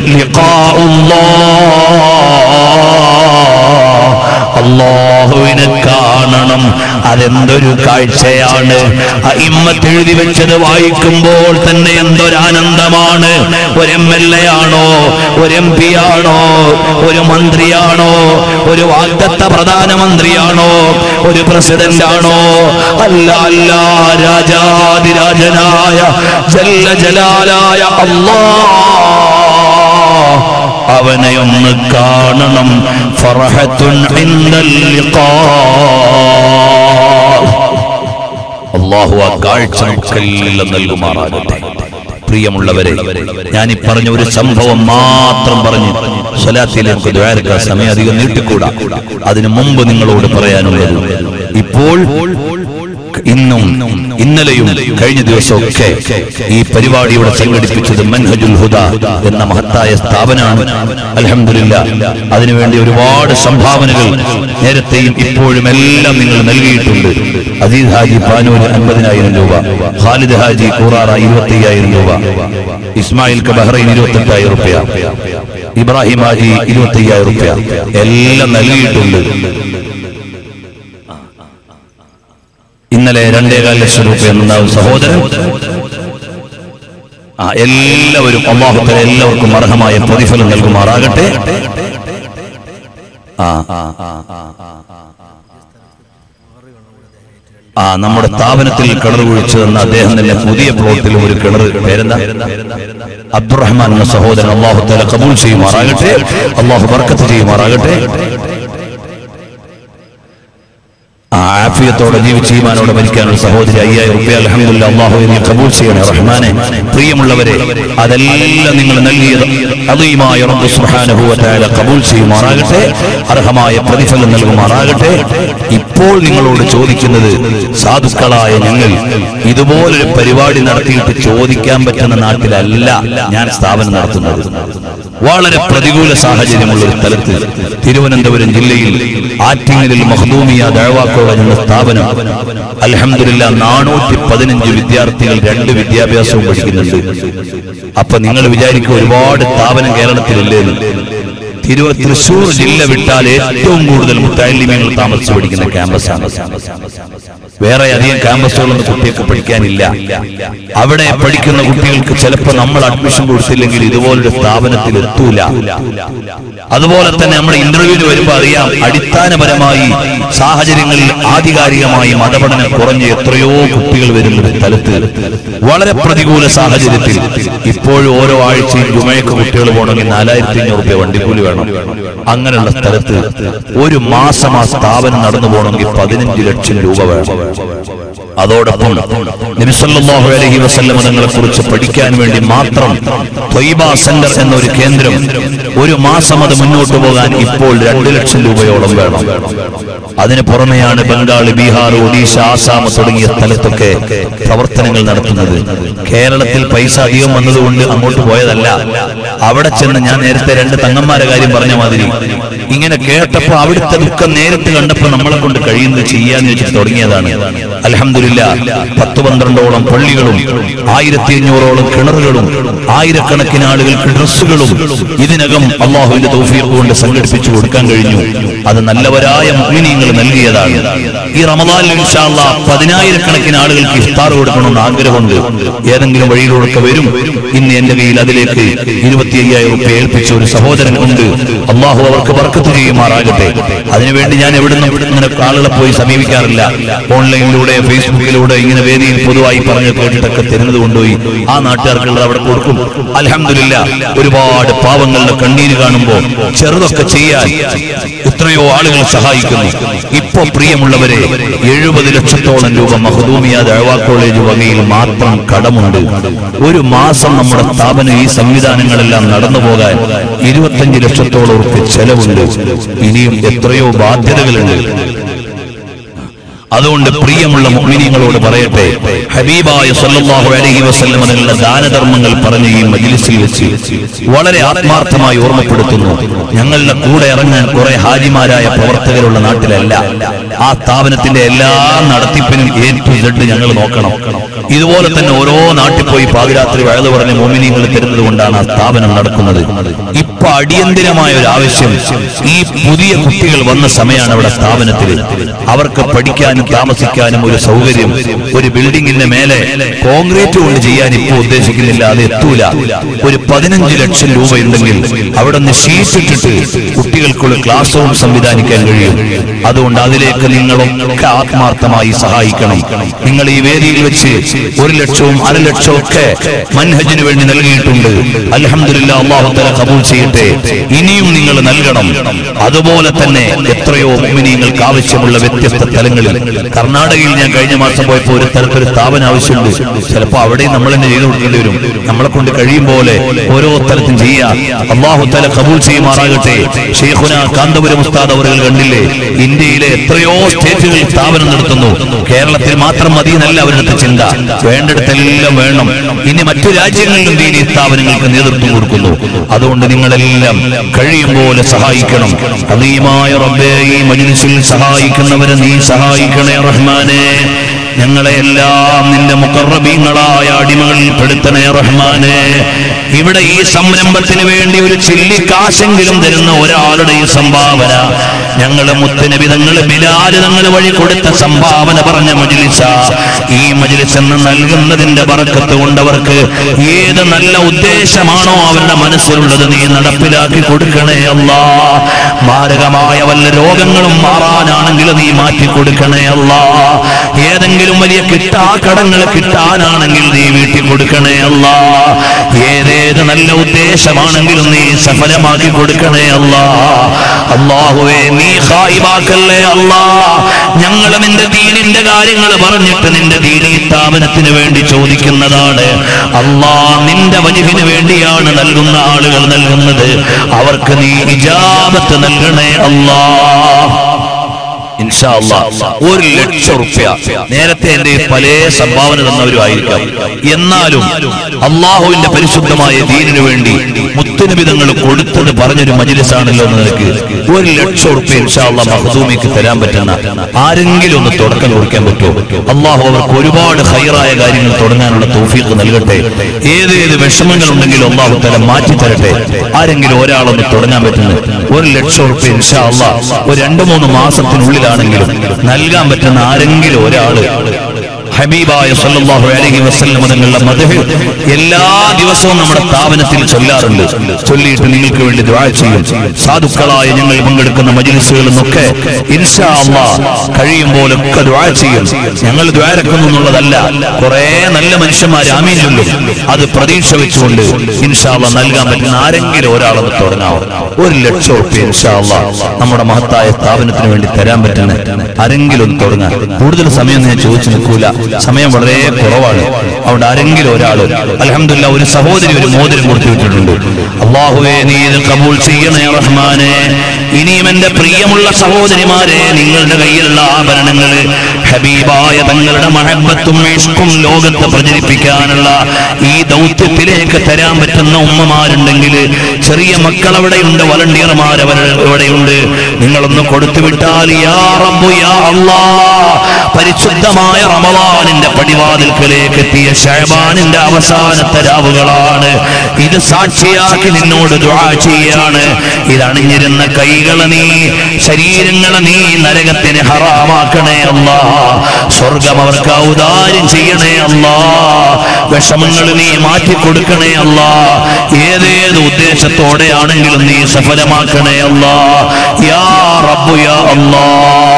ലിഖാഉല്ലാഹ് അള്ളാഹുവിനെ കാണണം അതെന്തൊരു കാഴ്ചയാണ് അയിമ്മത്ത് എഴുതി വെച്ചത് വായിക്കുമ്പോൾ തന്നെ എന്തൊരാനന്ദമാണ് ഒരു എം എൽ എ ആണോ ഒരു എം പി ആണോ ഒരു മന്ത്രിയാണോ ഒരു വാഗ്ദത്ത പ്രധാനമന്ത്രിയാണോ ഒരു പ്രസിഡന്റ് ആണോ അല്ല അല്ല രാജാതിരാജനായ ജല്ല ജലാലായ അല്ലാ അവനെ ഒന്ന് കാണണം ഫറഹത്തുൻ ഇൻദൽ ലിഖാ അള്ളാഹു ആ കാഴ്ച നമുക്കെല്ലാം നൽകുമാറാകട്ടെ പ്രിയമുള്ളവരെ ഞാൻ ഈ പറഞ്ഞ ഒരു സംഭവം മാത്രം പറഞ്ഞ് സ്വലാത്തിൽ നമുക്ക് ദ്വാരക്ക സമയം അധികം നീട്ടിക്കൂടാ അതിനു മുമ്പ് നിങ്ങളോട് പറയാനുള്ളത് ഇപ്പോൾ ഇന്നും ഇന്നലെയും കഴിഞ്ഞ ദിവസമൊക്കെ ഈ പരിപാടി ഇവിടെ സംഘടിപ്പിച്ചത് മൻഹജുൽ ഹുദ എന്ന മഹത്തായ സ്ഥാപനമാണ് അലഹമില്ല അതിനുവേണ്ടി ഒരുപാട് സംഭാവനകൾ നേരത്തെയും ഇപ്പോഴും എല്ലാം നിങ്ങൾ നൽകിയിട്ടുണ്ട് അസീദ് ഹാജി പാനൂര് അൻപതിനായിരം രൂപ ഖാലിദ് ഹാജി കൂറാറ ഇരുപത്തി അയ്യായിരം രൂപ ഇസ്മായിൽ ക ബഹ്റൈൻ ഇരുപത്തി എട്ടായിരം റുപ്യ ഇബ്രാഹിം ഹാജി ഇരുപത്തി അയ്യായിരം റുപ്യ എല്ലാം നൽകിയിട്ടുണ്ട് ഇന്നലെ രണ്ടേകാൽ ലക്ഷം രൂപ എന്നുണ്ടാവും സഹോദരൻ ആ എല്ലാവരും അള്ളാഹുത്തല എല്ലാവർക്കും അർഹമായ പ്രതിഫലം നൽകുമാറാകട്ടെ ആ ആ ആ ആ ആ നമ്മുടെ സ്ഥാപനത്തിൽ കിണർ കുഴിച്ചു തന്ന അദ്ദേഹം തന്നെ പുതിയ പ്ലോട്ടിലും ഒരു കിണർ പേരെന്താ അബ്ദുറഹ്മാൻ എന്ന സഹോദരൻ അള്ളാഹു തല കബൂൽ ചെയ്യുമാറാകട്ടെ അള്ളാഹു ബർക്കത്ത് ചെയ്യുമാറാകട്ടെ ആ ആഫിയത്തോടെ ജീവിച്ച് ഈമാനോടെ മരിക്കാനുള്ള സഹോദരി അയ്യായിരം റുപ്യ അലഹമില്ല അള്ളാഹു നീ കബൂൽ ചെയ്യണേ റഹ്മാനെ പ്രിയമുള്ളവരെ അതെല്ലാം നിങ്ങൾ നൽകിയത് അതീമായ റബ്ബ് സുബ്ഹാനഹു വ തആല കബൂൽ ചെയ്യുമാറാകട്ടെ അർഹമായ പ്രതിഫലം നൽകുമാറാകട്ടെ ഇപ്പോൾ നിങ്ങളോട് ചോദിക്കുന്നത് സാധുക്കളായ ഞങ്ങൾ ഇതുപോലൊരു പരിപാടി നടത്തിയിട്ട് ചോദിക്കാൻ പറ്റുന്ന നാട്ടിലല്ല ഞാൻ സ്ഥാപനം നടത്തുന്നത് വളരെ പ്രതികൂല സാഹചര്യമുള്ള ഒരു സ്ഥലത്ത് തിരുവനന്തപുരം ജില്ലയിൽ ആറ്റിങ്ങലിൽ മഹദൂമിയ ദഴവാക്കോള എന്ന സ്ഥാപനം അലഹമില്ല നാനൂറ്റി പതിനഞ്ച് വിദ്യാർത്ഥികൾ രണ്ട് വിദ്യാഭ്യാസവും പഠിക്കുന്നുണ്ട് അപ്പൊ നിങ്ങൾ വിചാരിക്കും ഒരുപാട് സ്ഥാപനം കേരളത്തിലില്ലേ എന്ന്. തിരുവ തൃശൂർ ജില്ല വിട്ടാൽ ഏറ്റവും കൂടുതൽ മുത്താലിമ്യങ്ങൾ താമസിച്ചു പഠിക്കുന്ന ക്യാമ്പസാണ് വേറെ അധികം ക്യാമ്പസുകളൊന്നും കുട്ടികൾക്ക് പഠിക്കാനില്ല അവിടെ പഠിക്കുന്ന കുട്ടികൾക്ക് ചിലപ്പോൾ നമ്മൾ അഡ്മിഷൻ കൊടുത്തില്ലെങ്കിൽ ഇതുപോലൊരു സ്ഥാപനത്തിൽ എത്തൂല അതുപോലെ തന്നെ നമ്മുടെ ഇന്റർവ്യൂവിന് വരുമ്പോൾ അറിയാം അടിസ്ഥാനപരമായി സാഹചര്യങ്ങളിൽ ആധികാരികമായി മതപഠനം കുറഞ്ഞ് എത്രയോ കുട്ടികൾ വരുന്ന ഒരു സ്ഥലത്ത് വളരെ പ്രതികൂല സാഹചര്യത്തിൽ ഇപ്പോഴും ഓരോ ആഴ്ചയും ജുമയ്ക്ക് കുട്ടികൾ പോകണമെങ്കിൽ നാലായിരത്തി അഞ്ഞൂറ് രൂപ വണ്ടിക്കൂലി വേണം അങ്ങനെയുള്ള സ്ഥലത്ത് ഒരു മാസം ആ സ്ഥാപനം നടന്നു പോകണമെങ്കിൽ പതിനഞ്ച് ലക്ഷം രൂപ വേണം അതോടൊപ്പം നബിസല്ലാഹു അലഹി വസല്ലം തങ്ങളെ കുറിച്ച് പഠിക്കാൻ വേണ്ടി മാത്രം ത്വയ്ബ സെന്റർ എന്നൊരു കേന്ദ്രം ഒരു മാസം അത് മുന്നോട്ട് പോകാൻ ഇപ്പോൾ രണ്ട് ലക്ഷം രൂപയോളം വേണം അതിന് പുറമെയാണ് ബംഗാൾ ബീഹാർ ഒഡീഷ ആസാം തുടങ്ങിയ സ്ഥലത്തൊക്കെ പ്രവർത്തനങ്ങൾ നടത്തുന്നത് കേരളത്തിൽ പൈസ അധികം വന്നതുകൊണ്ട് അങ്ങോട്ട് പോയതല്ല അവിടെ ചെന്ന് ഞാൻ നേരത്തെ രണ്ട് തങ്ങന്മാരെ കാര്യം പറഞ്ഞ മാതിരി ഇങ്ങനെ കേട്ടപ്പോ അവിടുത്തെ ദുഃഖം നേരിട്ട് കണ്ടപ്പോ നമ്മളെ കൊണ്ട് കഴിയുന്നത് ചെയ്യാന്ന് വെച്ചിട്ട് തുടങ്ങിയതാണ് അലഹമില്ല പത്ത് പന്ത്രണ്ടോളം പള്ളികളും ആയിരത്തി അഞ്ഞൂറോളം കിണറുകളും ആയിരക്കണക്കിന് ആളുകൾക്ക് ഡ്രസ്സുകളും ഇതിനകം അള്ളാഹുവിന്റെ തൗഫീഖ് കൊണ്ട് സംഘടിപ്പിച്ചു കൊടുക്കാൻ കഴിഞ്ഞു അത് നല്ലവരായ മുഅ്മിനീങ്ങൾ നൽകിയതാണ് ഈ റമദാനിൽ ഇൻഷാല്ല പതിനായിരക്കണക്കിന് ആളുകൾക്ക് ഇഫ്താർ കൊടുക്കണമെന്ന് ആഗ്രഹമുണ്ട് ഏതെങ്കിലും വഴിയിലൂടെ വരും ഇന്ന് എന്റെ കയ്യിൽ അതിലേക്ക് ഇരുപത്തി അയ്യായിരം റുപ്യ ഏൽപ്പിച്ച ഒരു സഹോദരൻ ഉണ്ട് അള്ളാഹു അവർക്ക് ബർക്കത്ത് ചെയ്യുമാറാകട്ടെ അതിനുവേണ്ടി ഞാൻ എവിടുന്നും ഇങ്ങനെ ആളുകളെ പോയി സമീപിക്കാറില്ല ഓൺലൈനിലൂടെ ഫേസ്ബുക്കിലൂടെ ഇങ്ങനെ വേദിയിൽ പൊതുവായി പറഞ്ഞു കേട്ടിട്ടൊക്കെ തരുന്നത് കൊണ്ടുപോയി ആ നാട്ടുകാർക്കുള്ളത് അവിടെ കൊടുക്കും അലഹമില്ല ഒരുപാട് പാവങ്ങളുടെ കണ്ണീര് കാണുമ്പോൾ ചെറുതൊക്കെ ചെയ്യാൻ എത്രയോ ആളുകൾ സഹായിക്കുന്നു ഇപ്പൊ പ്രിയമുള്ളവരെ എഴുപത് ലക്ഷത്തോളം രൂപ മഹദൂമിയ ദഴവാ കോളേജ് വകയിൽ മാത്രം കടമുണ്ട് ഒരു മാസം നമ്മുടെ സ്ഥാപനം ഈ സംവിധാനങ്ങളെല്ലാം നടന്നു പോകാൻ ഇരുപത്തഞ്ച് ലക്ഷത്തോളം ഉറുപ്പ് ചെലവുണ്ട് ഇനിയും എത്രയോ ബാധ്യതകളുണ്ട് അതുകൊണ്ട് പ്രിയമുള്ള മുഅ്മിനീങ്ങളോട് പറയട്ടെ ഹബീബായ സല്ലല്ലാഹു അലൈഹി വസല്ലം തങ്ങളുടെ ദാനധർമ്മങ്ങൾ പറഞ്ഞ ഈ മജ്ലിസിൽ വെച്ച് വളരെ ആത്മാർത്ഥമായി ഓർമ്മപ്പെടുത്തുന്നു ഞങ്ങളുടെ കൂടെ ഇറങ്ങാൻ കുറെ ഹാജിമാരായ പ്രവർത്തകരുള്ള നാട്ടിലല്ല ആ സ്ഥാപനത്തിന്റെ എല്ലാ നടത്തിപ്പിനും എ ടു സെഡ് ഞങ്ങൾ നോക്കണം ഇതുപോലെ തന്നെ ഓരോ നാട്ടിൽ പോയി പാതിരാത്രി വഴുതു പറഞ്ഞ മോമിനിയങ്ങൾ തരുന്നത് കൊണ്ടാണ് ആ സ്ഥാപനം നടക്കുന്നത് ഇപ്പൊ അടിയന്തിരമായ ഒരു ആവശ്യം ഈ പുതിയ കുട്ടികൾ വന്ന സമയമാണ് അവിടെ സ്ഥാപനത്തിൽ അവർക്ക് പഠിക്കാനും താമസിക്കാനും ഒരു സൗകര്യം ഒരു ബിൽഡിങ്ങിന്റെ മേലെ കോൺക്രീറ്റ് കൊണ്ട് ചെയ്യാൻ ഇപ്പോൾ ഉദ്ദേശിക്കുന്നില്ല അത് എത്തൂല ഒരു പതിനഞ്ച് ലക്ഷം രൂപ ഉണ്ടെങ്കിൽ അവിടെ നിന്ന് ഷീറ്റ് ഇട്ടിട്ട് കുട്ടികൾക്കുള്ള ക്ലാസ് റൂം സംവിധാനിക്കാൻ കഴിയും അതുകൊണ്ട് അതിലേക്ക് നിങ്ങളൊക്കെ ആത്മാർത്ഥമായി സഹായിക്കണം നിങ്ങൾ ഈ വേദിയിൽ വെച്ച് ഒരു ലക്ഷവും അര ലക്ഷവും ഒക്കെ മൻഹജിന് വേണ്ടി നൽകിയിട്ടുണ്ട് അലഹമില്ല അള്ളാഹു തല കബൂൾ ചെയ്യട്ടെ ഇനിയും നിങ്ങൾ നൽകണം അതുപോലെ തന്നെ എത്രയോ മുഅ്മിനീങ്ങൾക്ക് ആവശ്യമുള്ള വ്യത്യസ്ത തലങ്ങളിൽ കർണാടകയിൽ ഞാൻ കഴിഞ്ഞ മാസം പോയപ്പോൾ ഒരു തരത്തിലൊരു സ്ഥാപനം ആവശ്യമുണ്ട് ചിലപ്പോൾ അവിടെയും നമ്മൾ തന്നെ ചെയ്തു കൊടുക്കേണ്ടി വരും നമ്മളെ കൊണ്ട് കഴിയും പോലെ ഓരോ തലത്തും ചെയ്യാം അള്ളാഹു തല കബൂൾ ചെയ്യുമാറാകട്ടെ ഷെയ്ഖുന കാന്തപുരം ഉസ്താദ് അവർ കണ്ടില്ലേ ഇന്ത്യയിലെ എത്രയോ സ്റ്റേറ്റുകളിൽ സ്ഥാപനം നടത്തുന്നു കേരളത്തിൽ മാത്രം മതി എന്നല്ല അവരുടെ ചിന്ത വേണ്ടിടത്തെല്ലാം വേണം ഇനി മറ്റു രാജ്യങ്ങളിലും ദീനി സ്ഥാപനങ്ങൾക്ക് നേതൃത്വം കൊടുക്കുന്നു അതുകൊണ്ട് നിങ്ങളെല്ലാം കഴിയും പോലെ സഹായിക്കണം അതീമായ റബ്ബേ ഈ മജ്ലിസിൽ സഹായിക്കുന്നവരെ നീ സഹായിക്കണേ റഹ്മാനെ ഞങ്ങളെ എല്ലാം നിന്റെ മുക്കറബീങ്ങളായ അടിമകളിൽ പെടുത്തണേ റഹ്മാനെ ഇവിടെ ഈ സംരംഭത്തിന് വേണ്ടി ഒരു ചില്ലിക്കാശെങ്കിലും തരുന്ന ഒരാളുടെ ഈ സംഭാവന ഞങ്ങള് മുത്തനബി തങ്ങള് ബിലാല് തങ്ങള് വഴി കൊടുത്ത സംഭാവന പറഞ്ഞ മജിലിസ ഈ മജിലിസ് എന്ന് നൽകുന്നതിന്റെ ബറക്കത്ത് കൊണ്ടവർക്ക് ഏത് നല്ല ഉദ്ദേശമാണോ അവരുടെ മനസ്സിലുള്ളത് നീ നടപ്പിലാക്കി കൊടുക്കണേ അല്ലാ മാരകമായ വല്ല രോഗങ്ങളും മാറാനാണെങ്കിൽ നീ മാറ്റി കൊടുക്കണേ അല്ലാ ഏതെങ്കിലും വലിയ കിട്ടാ കടങ്ങൾ കിട്ടാനാണെങ്കിൽ നീ വീട്ടിൽ കൊടുക്കണേ അല്ലാ ഏതേത് നല്ല ഉദ്ദേശമാണെങ്കിലും നീ സഫലമാക്കി കൊടുക്കണേ അല്ലാ അള്ളാഹുവേ നീ ഹായിവാക്കല്ലേ അല്ലാ ഞങ്ങൾ നിന്റെ ദീനിന്റെ കാര്യങ്ങൾ പറഞ്ഞിട്ട് നിന്റെ ദീനി സ്ഥാപനത്തിന് വേണ്ടി ചോദിക്കുന്നതാണ് അല്ലാ നിന്റെ വജുവിന് വേണ്ടിയാണ് നൽകുന്ന ആളുകൾ നൽകുന്നത് അവർക്ക് നീ ഇജാബത്ത് നൽകണേ അല്ലാ ഇൻഷാ അല്ലാ, ഒരു ലക്ഷം റുപ്യ നേരത്തെ എന്റെ പല സംഭാവന തന്നവരും ആയിരിക്കാം എന്നാലും അള്ളാഹുവിന്റെ പരിശുദ്ധമായ ദീനിനു വേണ്ടി മുത്തുനിബിതങ്ങൾ കൊടുത്തത് പറഞ്ഞൊരു മജിലിസാണല്ലോ എന്ന് നിനക്ക് ഒരു ലക്ഷം റുപ്യ ഇൻഷാള്ള മഹദൂമിക്ക് തരാൻ പറ്റുന്ന ആരെങ്കിലും ഒന്ന് തുടക്കം കുറിക്കാൻ പറ്റുമോ അള്ളാഹു അവർക്ക് ഒരുപാട് ഹൈറായ കാര്യങ്ങൾ തുടങ്ങാനുള്ള തൗഫീഖ് നൽകട്ടെ ഏതേത് വിഷമങ്ങൾ ഉണ്ടെങ്കിലും അള്ളാഹു തല മാറ്റി തരട്ടെ ആരെങ്കിലും ഒരാളൊന്ന് തുടങ്ങാൻ പറ്റുന്നത് ഒരു ലക്ഷം റുപ്യ ഇൻഷാ അള്ളാ ഒരു രണ്ടു മൂന്ന് മാസത്തിനുള്ളിലാണെങ്കിലും നൽകാൻ പറ്റുന്ന ആരെങ്കിലും ഒരാള് ഹബീബായ സല്ലല്ലാഹു അലൈഹി വസല്ലം തങ്ങളുടെ മദഹ് എല്ലാ ദിവസവും നമ്മുടെ സ്ഥാപനത്തിൽ ചൊല്ലാറുണ്ട് ചൊല്ലിയിട്ട് നിങ്ങൾക്ക് വേണ്ടി ദുആ ചെയ്യും സാധുക്കളായ ഞങ്ങൾ പങ്കെടുക്കുന്ന മജ്ലിസുകളിൽ നിന്നൊക്കെ ഇൻഷാ അല്ലാഹ് കഴിയും പോലൊക്കെ ദുആ ചെയ്യും ഞങ്ങൾ ദ്വാരക്കുന്നു എന്നുള്ളതല്ല കുറെ നല്ല മനുഷ്യന്മാർ ആമീൻ ചൊല്ലും അത് പ്രതീക്ഷ വെച്ചുകൊണ്ട് ഇൻഷാ അല്ലാഹ് നൽകാൻ പറ്റുന്ന ആരെങ്കിലും ഒരാളൊന്ന് തുടങ്ങാവും ഒരു ലക്ഷം റുപ്യ ഇൻഷാ അല്ലാഹ് നമ്മുടെ മഹത്തായ സ്ഥാപനത്തിന് വേണ്ടി തരാൻ പറ്റുന്ന ആരെങ്കിലും ഒന്ന് തുടങ്ങാൻ കൂടുതൽ സമയം ഞാൻ ചോദിച്ചു നിൽക്കൂല സമയം വളരെ കുറവാണ് അതുകൊണ്ട് ആരെങ്കിലും ഒരാള് അലഹമില്ല ഒരു സഹോദരി ഒരു മോതിരം കൊടുത്തു വിട്ടിട്ടുണ്ട് അള്ളാഹുവേ നീ ഇത് കബൂൾ ചെയ്യണേ റഹ്മാനെ ഇനിയും എന്റെ പ്രിയമുള്ള സഹോദരിമാരെ നിങ്ങളുടെ കയ്യിലുള്ള ആഭരണങ്ങള് ഹബീബായ തങ്ങളുടെ മഹബത്തും ഇഷ്കും ലോകത്ത് പ്രചരിപ്പിക്കാനുള്ള ഈ ദൗത്യത്തിലേക്ക് തരാൻ പറ്റുന്ന ഉമ്മമാരുണ്ടെങ്കിൽ ചെറിയ മക്കൾ അവിടെയുണ്ട് വളണ്ടിയർമാർ അവർ ഇവിടെയുണ്ട് നിങ്ങളൊന്ന് കൊടുത്തു വിട്ടാൽ യാ റബ്ബു യാ അല്ലാ പരിശുദ്ധമായ റമദാനിന്റെ പടിവാതിൽക്കലേക്ക് എത്തിയ ഷഹബാനിന്റെ അവസാനത്തെ രാവുകളാണ് ഇത് സാക്ഷിയാക്കി നിന്നോട് ദുആ ചെയ്യാണ് ഇത് അണിഞ്ഞിരുന്ന കൈകളെ നീ ശരീരങ്ങളെ നീ നരകത്തിന് ഹറാമാക്കണേ അല്ലാ സ്വർഗം അവർക്ക് ഔദാര്യം ചെയ്യണേ അല്ലാ വിഷമങ്ങൾ നീ മാറ്റി കൊടുക്കണേ അല്ലാ ഏതേത് ഉദ്ദേശത്തോടെയാണെങ്കിലും നീ സഫലമാക്കണേ അല്ലാ യാ റബ്ബു യാ അല്ലാ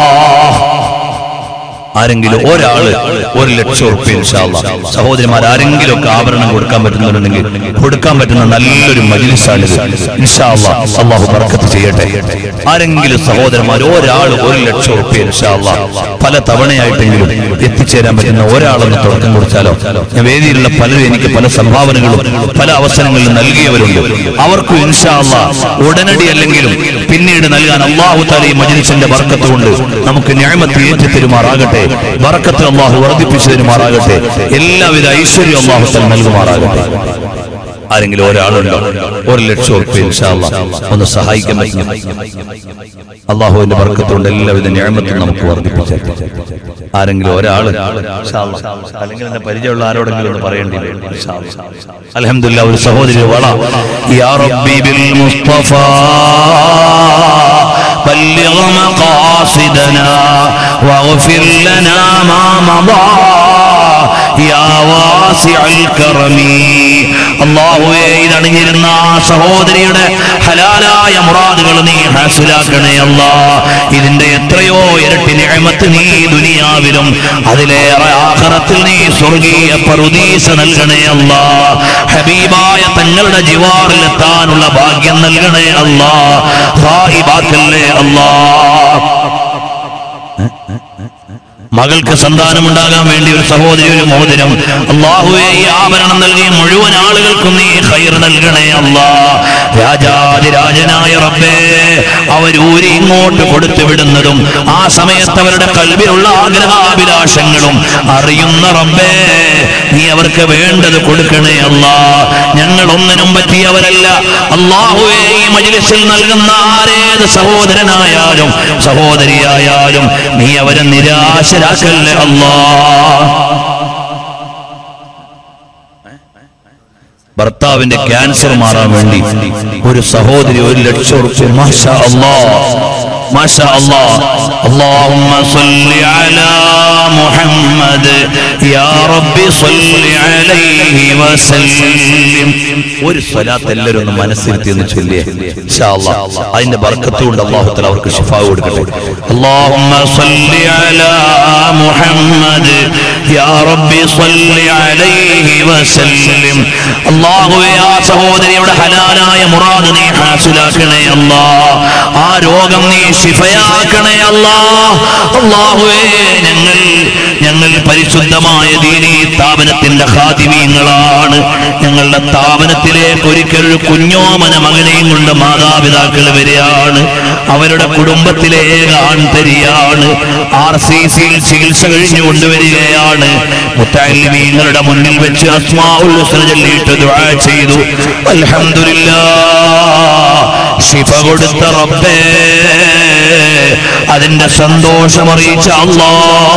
ആരെങ്കിലും ഒരാള് ഒരു ലക്ഷം ഉറുപ്പ്യ ഇൻഷാല്ലാ സഹോദരിമാർ ആരെങ്കിലും ഒക്കെ ആഭരണം കൊടുക്കാൻ പറ്റുന്നുണ്ടെങ്കിൽ കൊടുക്കാൻ പറ്റുന്ന നല്ലൊരു മജിലിസാണിത് ഇൻഷാല്ലാ അള്ളാഹു ബർക്കത്ത് ചെയ്യട്ടെ ആരെങ്കിലും സഹോദരന്മാർ ഒരാൾ ഒരു ലക്ഷം ഉറുപ്പ്യ ഇൻഷാല്ലാ പല തവണയായിട്ടെങ്കിലും എത്തിച്ചേരാൻ പറ്റുന്ന ഒരാളൊന്ന് തുടക്കം കുറിച്ചാലോ ഞാൻ വേദിയിലുള്ള പലരും എനിക്ക് പല സംഭാവനകളും പല അവസരങ്ങളിലും നൽകിയവരുണ്ട് അവർക്കും ഇൻഷാല്ലാ ഉടനടി അല്ലെങ്കിലും പിന്നീട് നൽകാൻ അള്ളാഹു താല ഈ മജിലിസിന്റെ ബർക്കത്ത് കൊണ്ട് നമുക്ക് ന്യായമത്ത് ഏറ്റി തരുമാറാകട്ടെ ബർക്കത്ത് അള്ളാഹു വർദ്ധിപ്പിച്ചു തരുമാറാകട്ടെ എല്ലാവിധ ഐശ്വര്യം അള്ളാഹു താല നൽകുമാറാകട്ടെ ആരെങ്കിലും ഒരാളുണ്ടോ ഒരു ലക്ഷം ഉറുപ്പ്യ ഇൻഷാ അല്ലാ ഒന്ന് സഹായിക്കാൻ പറ്റും അള്ളാഹുവിന്റെ ബർക്കത്തുകൊണ്ട് എല്ലാവിധ ന്യായമത്തും നമുക്ക് വർദ്ധിപ്പിച്ചു ആരെങ്കിലും ഒരാള് ഇൻഷാ അല്ലാ. അല്ലെങ്കിൽ എന്നെ പരിചയമുള്ള ആരോടെങ്കിലും ഒന്ന് പറയേണ്ടി വരും ഇൻഷാ അല്ലാ. അൽഹംദുലില്ലാ ഒരു സഹോദരി വള യാ റബ്ബി ബിൽ മുസ്തഫ بلغ مقاصدنا واغفر لنا ما مضى يا واسع الكرم അള്ളാഹുവേ ഇതണിഞ്ഞിരുന്ന ആ സഹോദരിയുടെ ഹലാലായ മുറാദുകൾ നീ ഹാസിലാക്കണേ അല്ലാ ഇതിന്റെ എത്രയോ ഇരട്ടി നിഅമത്ത് നീ ദുനിയാവിലും അതിലേറെ ആഖിറത്തിൽ നീ സ്വർഗീയ പറുദീസ നൽകണേ അല്ലാ ഹബീബായ തങ്ങളുടെ ജിവാറിലെത്താനുള്ള ഭാഗ്യം നൽകണേ അല്ലാ ഹായിബാക്കല്ലേ അല്ലാ മകൾക്ക് സന്താനമുണ്ടാകാൻ വേണ്ടി ഒരു സഹോദരി ഒരു മോതിരം അള്ളാഹുവെ ഈ ആഭരണം നൽകി മുഴുവൻ ആളുകൾക്കും നീ ഖൈർ നൽകണേ അല്ലാ രാജാതിരാജനായ റബ്ബേ അവരൂരി ഇങ്ങോട്ട് കൊടുത്തു വിടുന്നതും ആ സമയത്ത് അവരുടെ കൽവിലുള്ള ആഗ്രഹാഭിലാഷങ്ങളും അറിയുന്ന റബ്ബേ നീ അവർക്ക് വേണ്ടത് കൊടുക്കണേ അല്ലാ ഞങ്ങൾ ഒന്നിനും പറ്റിയവരല്ല അള്ളാഹുവെ ഈ മജിലിസിൽ നൽകുന്ന ആരേത് സഹോദരനായാലും സഹോദരിയായാലും നീ അവരെ നിരാശരാക്കല്ലേ അല്ലാ ഭർത്താവിന്റെ ക്യാൻസർ മാറാൻ വേണ്ടി ഒരു സഹോദരി ഒരു ലക്ഷം റുപ്യ മാഷാ അല്ലാ മാഷാ അല്ലാ اللهم صل على محمد يا رب صل عليه وسلم ഒരു സ്വലാത്ത് എല്ലാവരും ഒന്ന് മനസ്സിരുത്തി എന്ന് ചൊല്ലിയേ ഇൻഷാ അല്ലാ അതിന്റെ ബർക്കത്ത് കൊണ്ട് അല്ലാഹു തആല അവർക്ക് ശിഫാ കൊടുക്കട്ടെ اللهم صل على محمد يا رب صل عليه وسلم അള്ളാഹുവേ ആ സഹോദരിയുടെ ഹലാലായ മുറാദ് നീ ഹാസിലാക്കണേ അല്ലാ ആ രോഗം നീ ശിഫയാക്കണേ അല്ലാ അള്ളാഹുവേ ഞങ്ങൾ ഞങ്ങൾ പരിശുദ്ധമായ ദീനീ സ്ഥാപനത്തിന്റെ ഖാദിമീങ്ങളാണ് ഞങ്ങളുടെ സ്ഥാപനത്തിലേക്ക് ഒരിക്കൽ ഒരു കുഞ്ഞോമന മകനെയും കൊണ്ട് മാതാപിതാക്കൾ വരികയാണ് അവരുടെ കുടുംബത്തിലെ ഏക ആൺതരിയാണ് ആർ സി സിയിൽ ചികിത്സ കഴിഞ്ഞു കൊണ്ടുവരികയാണ് മുത്താലിമീങ്ങളുടെ മുന്നിൽ വെച്ച് അസ്മാഉൽ ഹുസ്ന ചൊല്ലിയിട്ട് ദുആ ചെയ്തു അൽഹംദുലില്ലാ ശിഫ കൊടുത്ത റബ്ബേ അതിന്റെ സന്തോഷം അറിയിച്ച അല്ലാ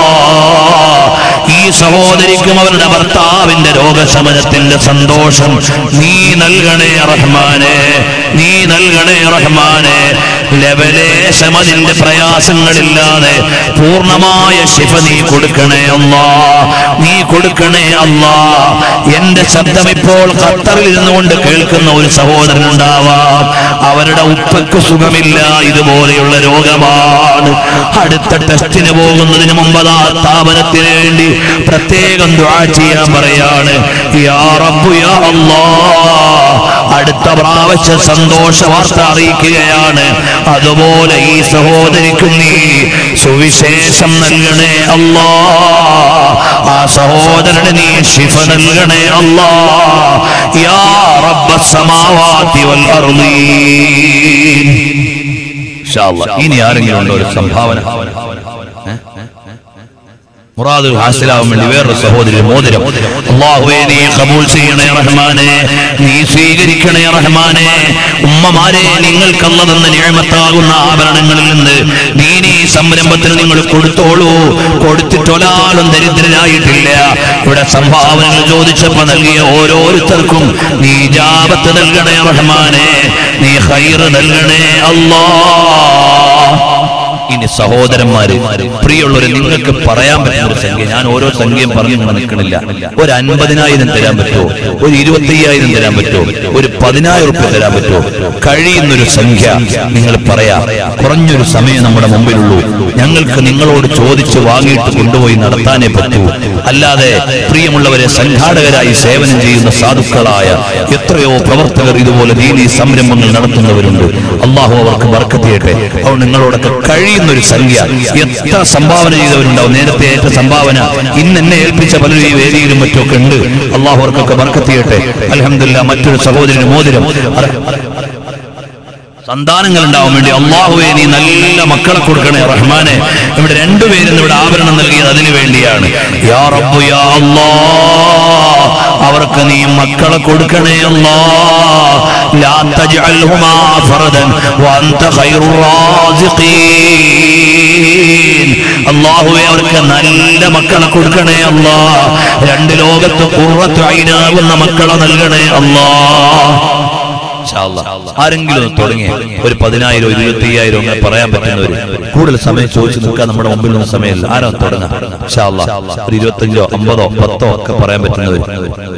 ഈ സഹോദരിക്കും അവരുടെ ഭർത്താവിന്റെ രോഗശമനത്തിന്റെ സന്തോഷം നീ നൽകണേ റഹ്മാനെ നീ നൽകണേ റഹ്മാനെ ലവലേശം അതിന്റെ പ്രയാസങ്ങളില്ലാതെ പൂർണ്ണമായ ശിഫ നീ കൊടുക്കണേ അല്ലാ നീ കൊടുക്കണേ അല്ലാ എന്റെ ശബ്ദം ഇപ്പോൾ ഖത്തറിൽ ഇരുന്നുകൊണ്ട് കേൾക്കുന്ന ഒരു സഹോദരൻ ഉണ്ടാവാം അവരുടെ ഉപ്പക്ക് സുഖമില്ല ഇതുപോലെയുള്ള രോഗമാണ് അടുത്ത ടെസ്റ്റിന് പോകുന്നതിന് മുമ്പ് ആ സ്ഥാപനത്തിന് വേണ്ടി പ്രത്യേകം ദുആ ചെയ്യാൻ പറയാണ് യാ റബ്ബു യാ അല്ലാ അടുത്ത പ്രാവശ്യം സന്തോഷ വാർത്ത അറിയിക്കുകയാണ് അതുപോലെ ഈ സഹോദരിക്കും നീ സുവിശേഷം നൽകണേ അല്ലാ ആ സഹോദരന് നീ ശിഫ നൽകണേ അല്ലാ യാ റബ്ബ സമാവാതി വൽ അർളീൻ ഇൻഷാ അല്ലാ. ഇനി ആരെങ്കിലും ഉണ്ടോ ഒരു സംഭാവന ഏ? മുറാദ് ഹാസിലാവാൻ വേണ്ടി വേറൊരു സഹോദരി മോതിരം അള്ളാഹുവേ നീ കബൂൽ ചെയ്യണേ റഹ്മാനെ നീ സ്വീകരിക്കണേ റഹ്മാനെ ഉമ്മമാരെ നിങ്ങൾക്കല്ല തന്ന നിഴമത്താകുന്ന ആഭരണങ്ങളിൽ നിന്ന് നീ നീ സംരംഭത്തിൽ നിങ്ങൾ കൊടുത്തോളൂ കൊടുത്തിട്ടൊരാളും ദരിദ്രരായിട്ടില്ല ഇവിടെ സംഭാവനകൾ ചോദിച്ചപ്പോ നൽകിയ ഓരോരുത്തർക്കും നീ ജാപത്ത് നൽകണേ റഹ്മാനെ നീ ഹൈറ് നൽകണേ അല്ലാ ഇനി സഹോദരന്മാര് പ്രിയമുള്ളവര് നിങ്ങൾക്ക് പറയാൻ പറ്റുന്ന ഒരു സംഖ്യ ഞാൻ ഓരോ സംഖ്യയും പറഞ്ഞു ഇങ്ങനെ നിൽക്കണില്ല ഒരു അൻപതിനായിരം തരാൻ പറ്റുമോ ഒരു ഇരുപത്തയ്യായിരം തരാൻ പറ്റുമോ ഒരു പതിനായിരം റുപ്യ തരാൻ പറ്റുമോ കഴിയുന്നൊരു സംഖ്യ നിങ്ങൾ പറയാ കുറഞ്ഞൊരു സമയം നമ്മുടെ മുമ്പിലുള്ളൂ ഞങ്ങൾക്ക് നിങ്ങളോട് ചോദിച്ച് വാങ്ങിയിട്ട് കൊണ്ടുപോയി നടത്താനേ പറ്റൂ അല്ലാതെ പ്രിയമുള്ളവരെ സംഘാടകരായി സേവനം ചെയ്യുന്ന സാധുക്കളായ എത്രയോ പ്രവർത്തകർ ഇതുപോലെ ദീനീ സംരംഭങ്ങൾ നടത്തുന്നവരുണ്ട് അള്ളാഹു അവർക്ക് വർക്കത്തിയട്ടെ അവർ നിങ്ങളോടൊക്കെ കഴിയുന്നൊരു സംഖ്യ എത്ര സംഭാവന ചെയ്തവരുണ്ടാവും നേരത്തെ ഏറ്റ സംഭാവന ഇന്ന് എന്നെ ഏൽപ്പിച്ച പലരും ഈ വേദിയിലും മറ്റൊക്കെ ഉണ്ട് അള്ളാഹു അവർക്കൊക്കെ വർക്കത്തിയട്ടെ അലഹമില്ല മറ്റൊരു സഹോദരന് മോതിരം അറ- സന്താനങ്ങൾ ഉണ്ടാവാൻ വേണ്ടി അള്ളാഹുവെ നീ നല്ല മക്കളെ കൊടുക്കണേ റഹ്മാനെ ഇവിടെ രണ്ടുപേരും ഇവിടെ ആഭരണം നൽകിയത് അതിനു വേണ്ടിയാണ് യാ റബ്ബു യാ അല്ലാ അവർക്ക് നീ മക്കളെ കൊടുക്കണേ അല്ലാ ലാ തജ്അൽഹുമാ ഫർദൻ വഅൻത ഖൈറുർ റാസിഖീൻ അള്ളാഹുവെ അവർക്ക് നല്ല മക്കളെ കൊടുക്കണേ അല്ലാ രണ്ട് ലോകത്ത് കുറത്ത് ഐനാകുന്ന മക്കളെ നൽകണേ അല്ലാ ഇൻഷാ അല്ലാ. ആരെങ്കിലും ഒന്ന് തുടങ്ങി ഒരു പതിനായിരം ഒരു ഇരുപത്തി അയ്യായിരം അങ്ങനെ പറയാൻ പറ്റുന്നവര് കൂടുതൽ സമയം ചോദിച്ചു നിൽക്കാൻ നമ്മുടെ മുമ്പിൽ ഒന്നും സമയമില്ല ആരോ തുടങ്ങാം ഇൻഷാ അല്ലാ. ഒരു ഇരുപത്തഞ്ചോ അമ്പതോ പത്തോ ഒക്കെ പറയാൻ പറ്റുന്നവര്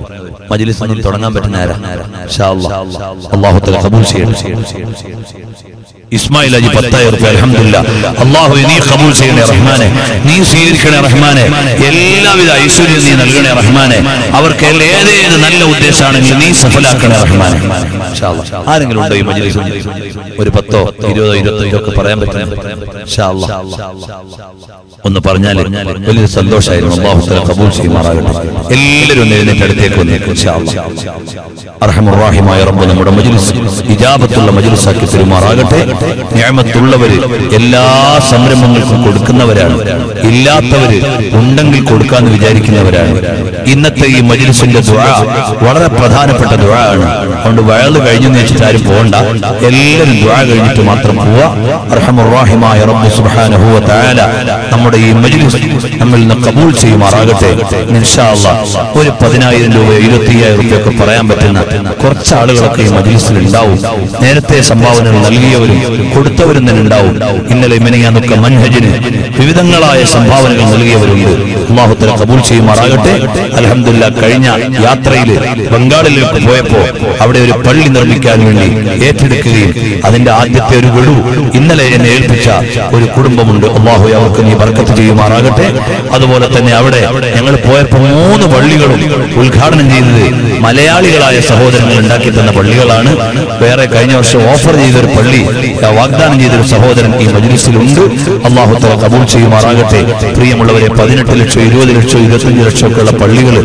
മജ്ലിസ് ഒന്നും തുടങ്ങാൻ പറ്റുന്ന ആരാ ഇൻഷാ അല്ലാഹ്. അല്ലാഹു തആല ഖബൂൽ ചെയ്യട്ടെ ഇസ്മായിൽ അജി പത്തായിരം റുപ്യ അലഹമില്ല അള്ളാഹു നീ കബൂൽ ചെയ്യണേ റഹ്മാനെ നീ സ്വീകരിക്കണേ റഹ്മാനെ എല്ലാവിധ ഐശ്വര്യം നീ നൽകണേ റഹ്മാനെ അവർക്ക് എല്ലാ- ഏതേത് നല്ല ഉദ്ദേശമാണെങ്കിലും നീ സഫലാക്കണേ റഹ്മാനെ ഇൻഷാ അല്ലാഹ്. ആരെങ്കിലും ഉണ്ടോ ഈ മജ്ലിസിൽ ഒരു പത്തോ ഇരുപതോ ഇരുപത്തഞ്ചോ ഒക്കെ പറയാൻ പറ്റും ഇൻഷാ അല്ലാഹ്. ഒന്ന് പറഞ്ഞാൽ വലിയ സന്തോഷമായിരുന്നു അള്ളാഹു തആല കബൂൽ ചെയ്യുമാറാകട്ടെ എല്ലാവരും ഒന്ന് എഴുന്നേറ്റ് അടുത്തേക്ക് വന്നേക്കും ഇൻഷാ അല്ലാഹ്. അർഹമുറാഹിമായ റബ്ബ് നമ്മുടെ മജ്ലിസ് ഇജാബത്തുള്ള മജ്ലിസാക്കി പെരുമാറാകട്ടെ ഞാമത്തുള്ളവര് എല്ലാ സംരംഭങ്ങൾക്കും കൊടുക്കുന്നവരാണ് ഇല്ലാത്തവര് ഉണ്ടെങ്കിൽ കൊടുക്കാന്ന് വിചാരിക്കുന്നവരാണ് ഇന്നത്തെ ഈ മജ്ലിസിന്റെ ദുആ വളരെ പ്രധാനപ്പെട്ട ദുആ ആണ് അതുകൊണ്ട് വയല് കഴിഞ്ഞെന്ന് വെച്ചിട്ട് ആരും പോകണ്ട എല്ലാവരും ദുആ കഴിഞ്ഞിട്ട് മാത്രം പോവുക അർഹമുറാഹിമായ റബ്ബ് സുബ്ഹാനഹു വ തആല നമ്മുടെ ഈ മജ്ലിസ് നമ്മിൽ നിന്ന് കബൂൽ ചെയ്യുമാറാകട്ടെ ഇൻഷാ അല്ലാഹ് ഒരു പതിനായിരം രൂപ ഇരുപത്തി അയ്യായിരം രൂപ ഒക്കെ പറയാൻ പറ്റുന്ന കുറച്ച് ആളുകളൊക്കെ ഈ മജ്ലിസിൽ ഉണ്ടാവും നേരത്തെ സംഭാവനകൾ നൽകിയവരും കൊടുത്തവരും തന്നെ ഉണ്ടാവും ഇന്നലെ മിനയാന്നൊക്കെ മൻഹജിന് വിവിധങ്ങളായ സംഭാവനകൾ നൽകിയവരുണ്ട് അള്ളാഹുത്തല കബൂൽ ചെയ്യുമാറാകട്ടെ അലഹമില്ല കഴിഞ്ഞ യാത്രയിൽ ബംഗാളിലേക്ക് പോയപ്പോ അവിടെ ഒരു പള്ളി നിർമ്മിക്കാൻ വേണ്ടി ഏറ്റെടുക്കുകയും അതിന്റെ ആദ്യത്തെ ഒരു ഗഡു ഇന്നലെ എന്നെ ഏൽപ്പിച്ച ഒരു കുടുംബമുണ്ട് അള്ളാഹു അവർക്ക് നീ ബർക്കത്ത് ചെയ്യുമാറാകട്ടെ അതുപോലെ തന്നെ അവിടെ ഞങ്ങൾ പോയപ്പോ മൂന്ന് പള്ളികളും ഉദ്ഘാടനം ചെയ്തത് മലയാളികളായ സഹോദരങ്ങൾ ഉണ്ടാക്കി തന്ന പള്ളികളാണ് വേറെ കഴിഞ്ഞ വർഷം ഓഫർ ചെയ്തൊരു പള്ളി ആ, വാഗ്ദാനം ചെയ്തൊരു സഹോദരൻ ഈ മജ്ലിസിലുണ്ട് അള്ളാഹു തല കബൂൽ ചെയ്യുമാറാകട്ടെ പ്രിയമുള്ളവരെ പതിനെട്ട് ലക്ഷം ഇരുപത് ലക്ഷം ഇരുപത്തഞ്ച് ലക്ഷം ഒക്കെ ഉള്ള പള്ളികൾ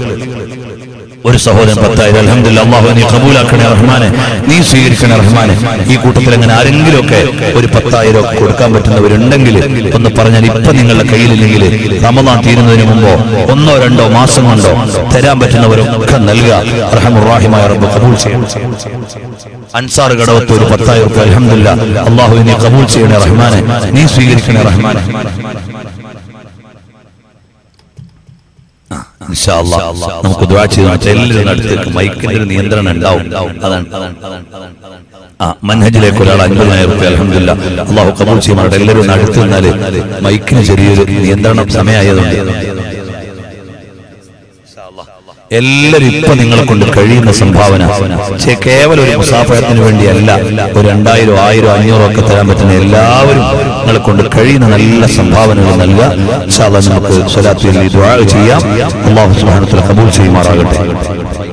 ഒരു സഹോദരൻ പത്തായിരം അലഹമില്ല അള്ളാഹു നീ കബൂലാക്കണേ റഹ്മാനെ നീ സ്വീകരിക്കണേ റഹ്മാനെ ഈ കൂട്ടത്തിൽ അങ്ങനെ ആരെങ്കിലും ഒക്കെ ഒരു പത്തായിരം ഒക്കെ കൊടുക്കാൻ പറ്റുന്നവരുണ്ടെങ്കിൽ ഒന്ന് പറഞ്ഞാൽ ഇപ്പൊ നിങ്ങളുടെ കയ്യിലില്ലെങ്കിൽ റമദാൻ തീരുന്നതിന് മുമ്പോ ഒന്നോ രണ്ടോ മാസം കൊണ്ടോ തരാൻ പറ്റുന്നവരൊക്കെ നൽകുക റഹമുറാഹിമായ റബ്ബ് കബൂൽ ചെയ്യണം അൻസാർ കടവത്ത് ഒരു പത്തായിരം റുപ്യ അലഹമില്ല അള്ളാഹു നീ കബൂൽ ചെയ്യണേ റഹ്മാനെ നീ സ്വീകരിക്കണേ റഹ്മാനെ ഇൻഷാ അല്ലാ. നമുക്ക് ദുആ ചെയ്ത് വെച്ചാൽ എല്ലാവരും അടുത്തേക്ക് മൈക്കിന്റെ ഒരു നിയന്ത്രണം ഉണ്ടാവും അതാണ് ആ മൻഹജിലേക്ക് ഒരാൾ അൻപതിനായിരം റുപ്യ അലഹമില്ല അള്ളാഹു കബൂൽ ചെയ്യുമാറുടെ എല്ലാവരും ഒന്ന് അടുത്ത് നിന്നാല് മൈക്കിന് ചെറിയൊരു നിയന്ത്രണം സമയമായതുകൊണ്ട് എല്ലാവരും ഇപ്പൊ നിങ്ങളെ കൊണ്ട് കഴിയുന്ന സംഭാവന പക്ഷേ കേവലം ഒരു മുസാഫയത്തിന് വേണ്ടിയല്ല ഒരു രണ്ടായിരം ആയിരം അഞ്ഞൂറോ ഒക്കെ തരാൻ പറ്റുന്ന എല്ലാവരും നിങ്ങളെ കൊണ്ട് കഴിയുന്ന നല്ല സംഭാവനകൾ നൽകുക ഇൻഷാ അല്ലാഹ് നമുക്ക് സ്വലാത്തിൽ ദുആ ചെയ്യാം അള്ളാഹു സുബ്ഹാനഹു വ തആല കബൂൽ ചെയ്യുമാറാകട്ടെ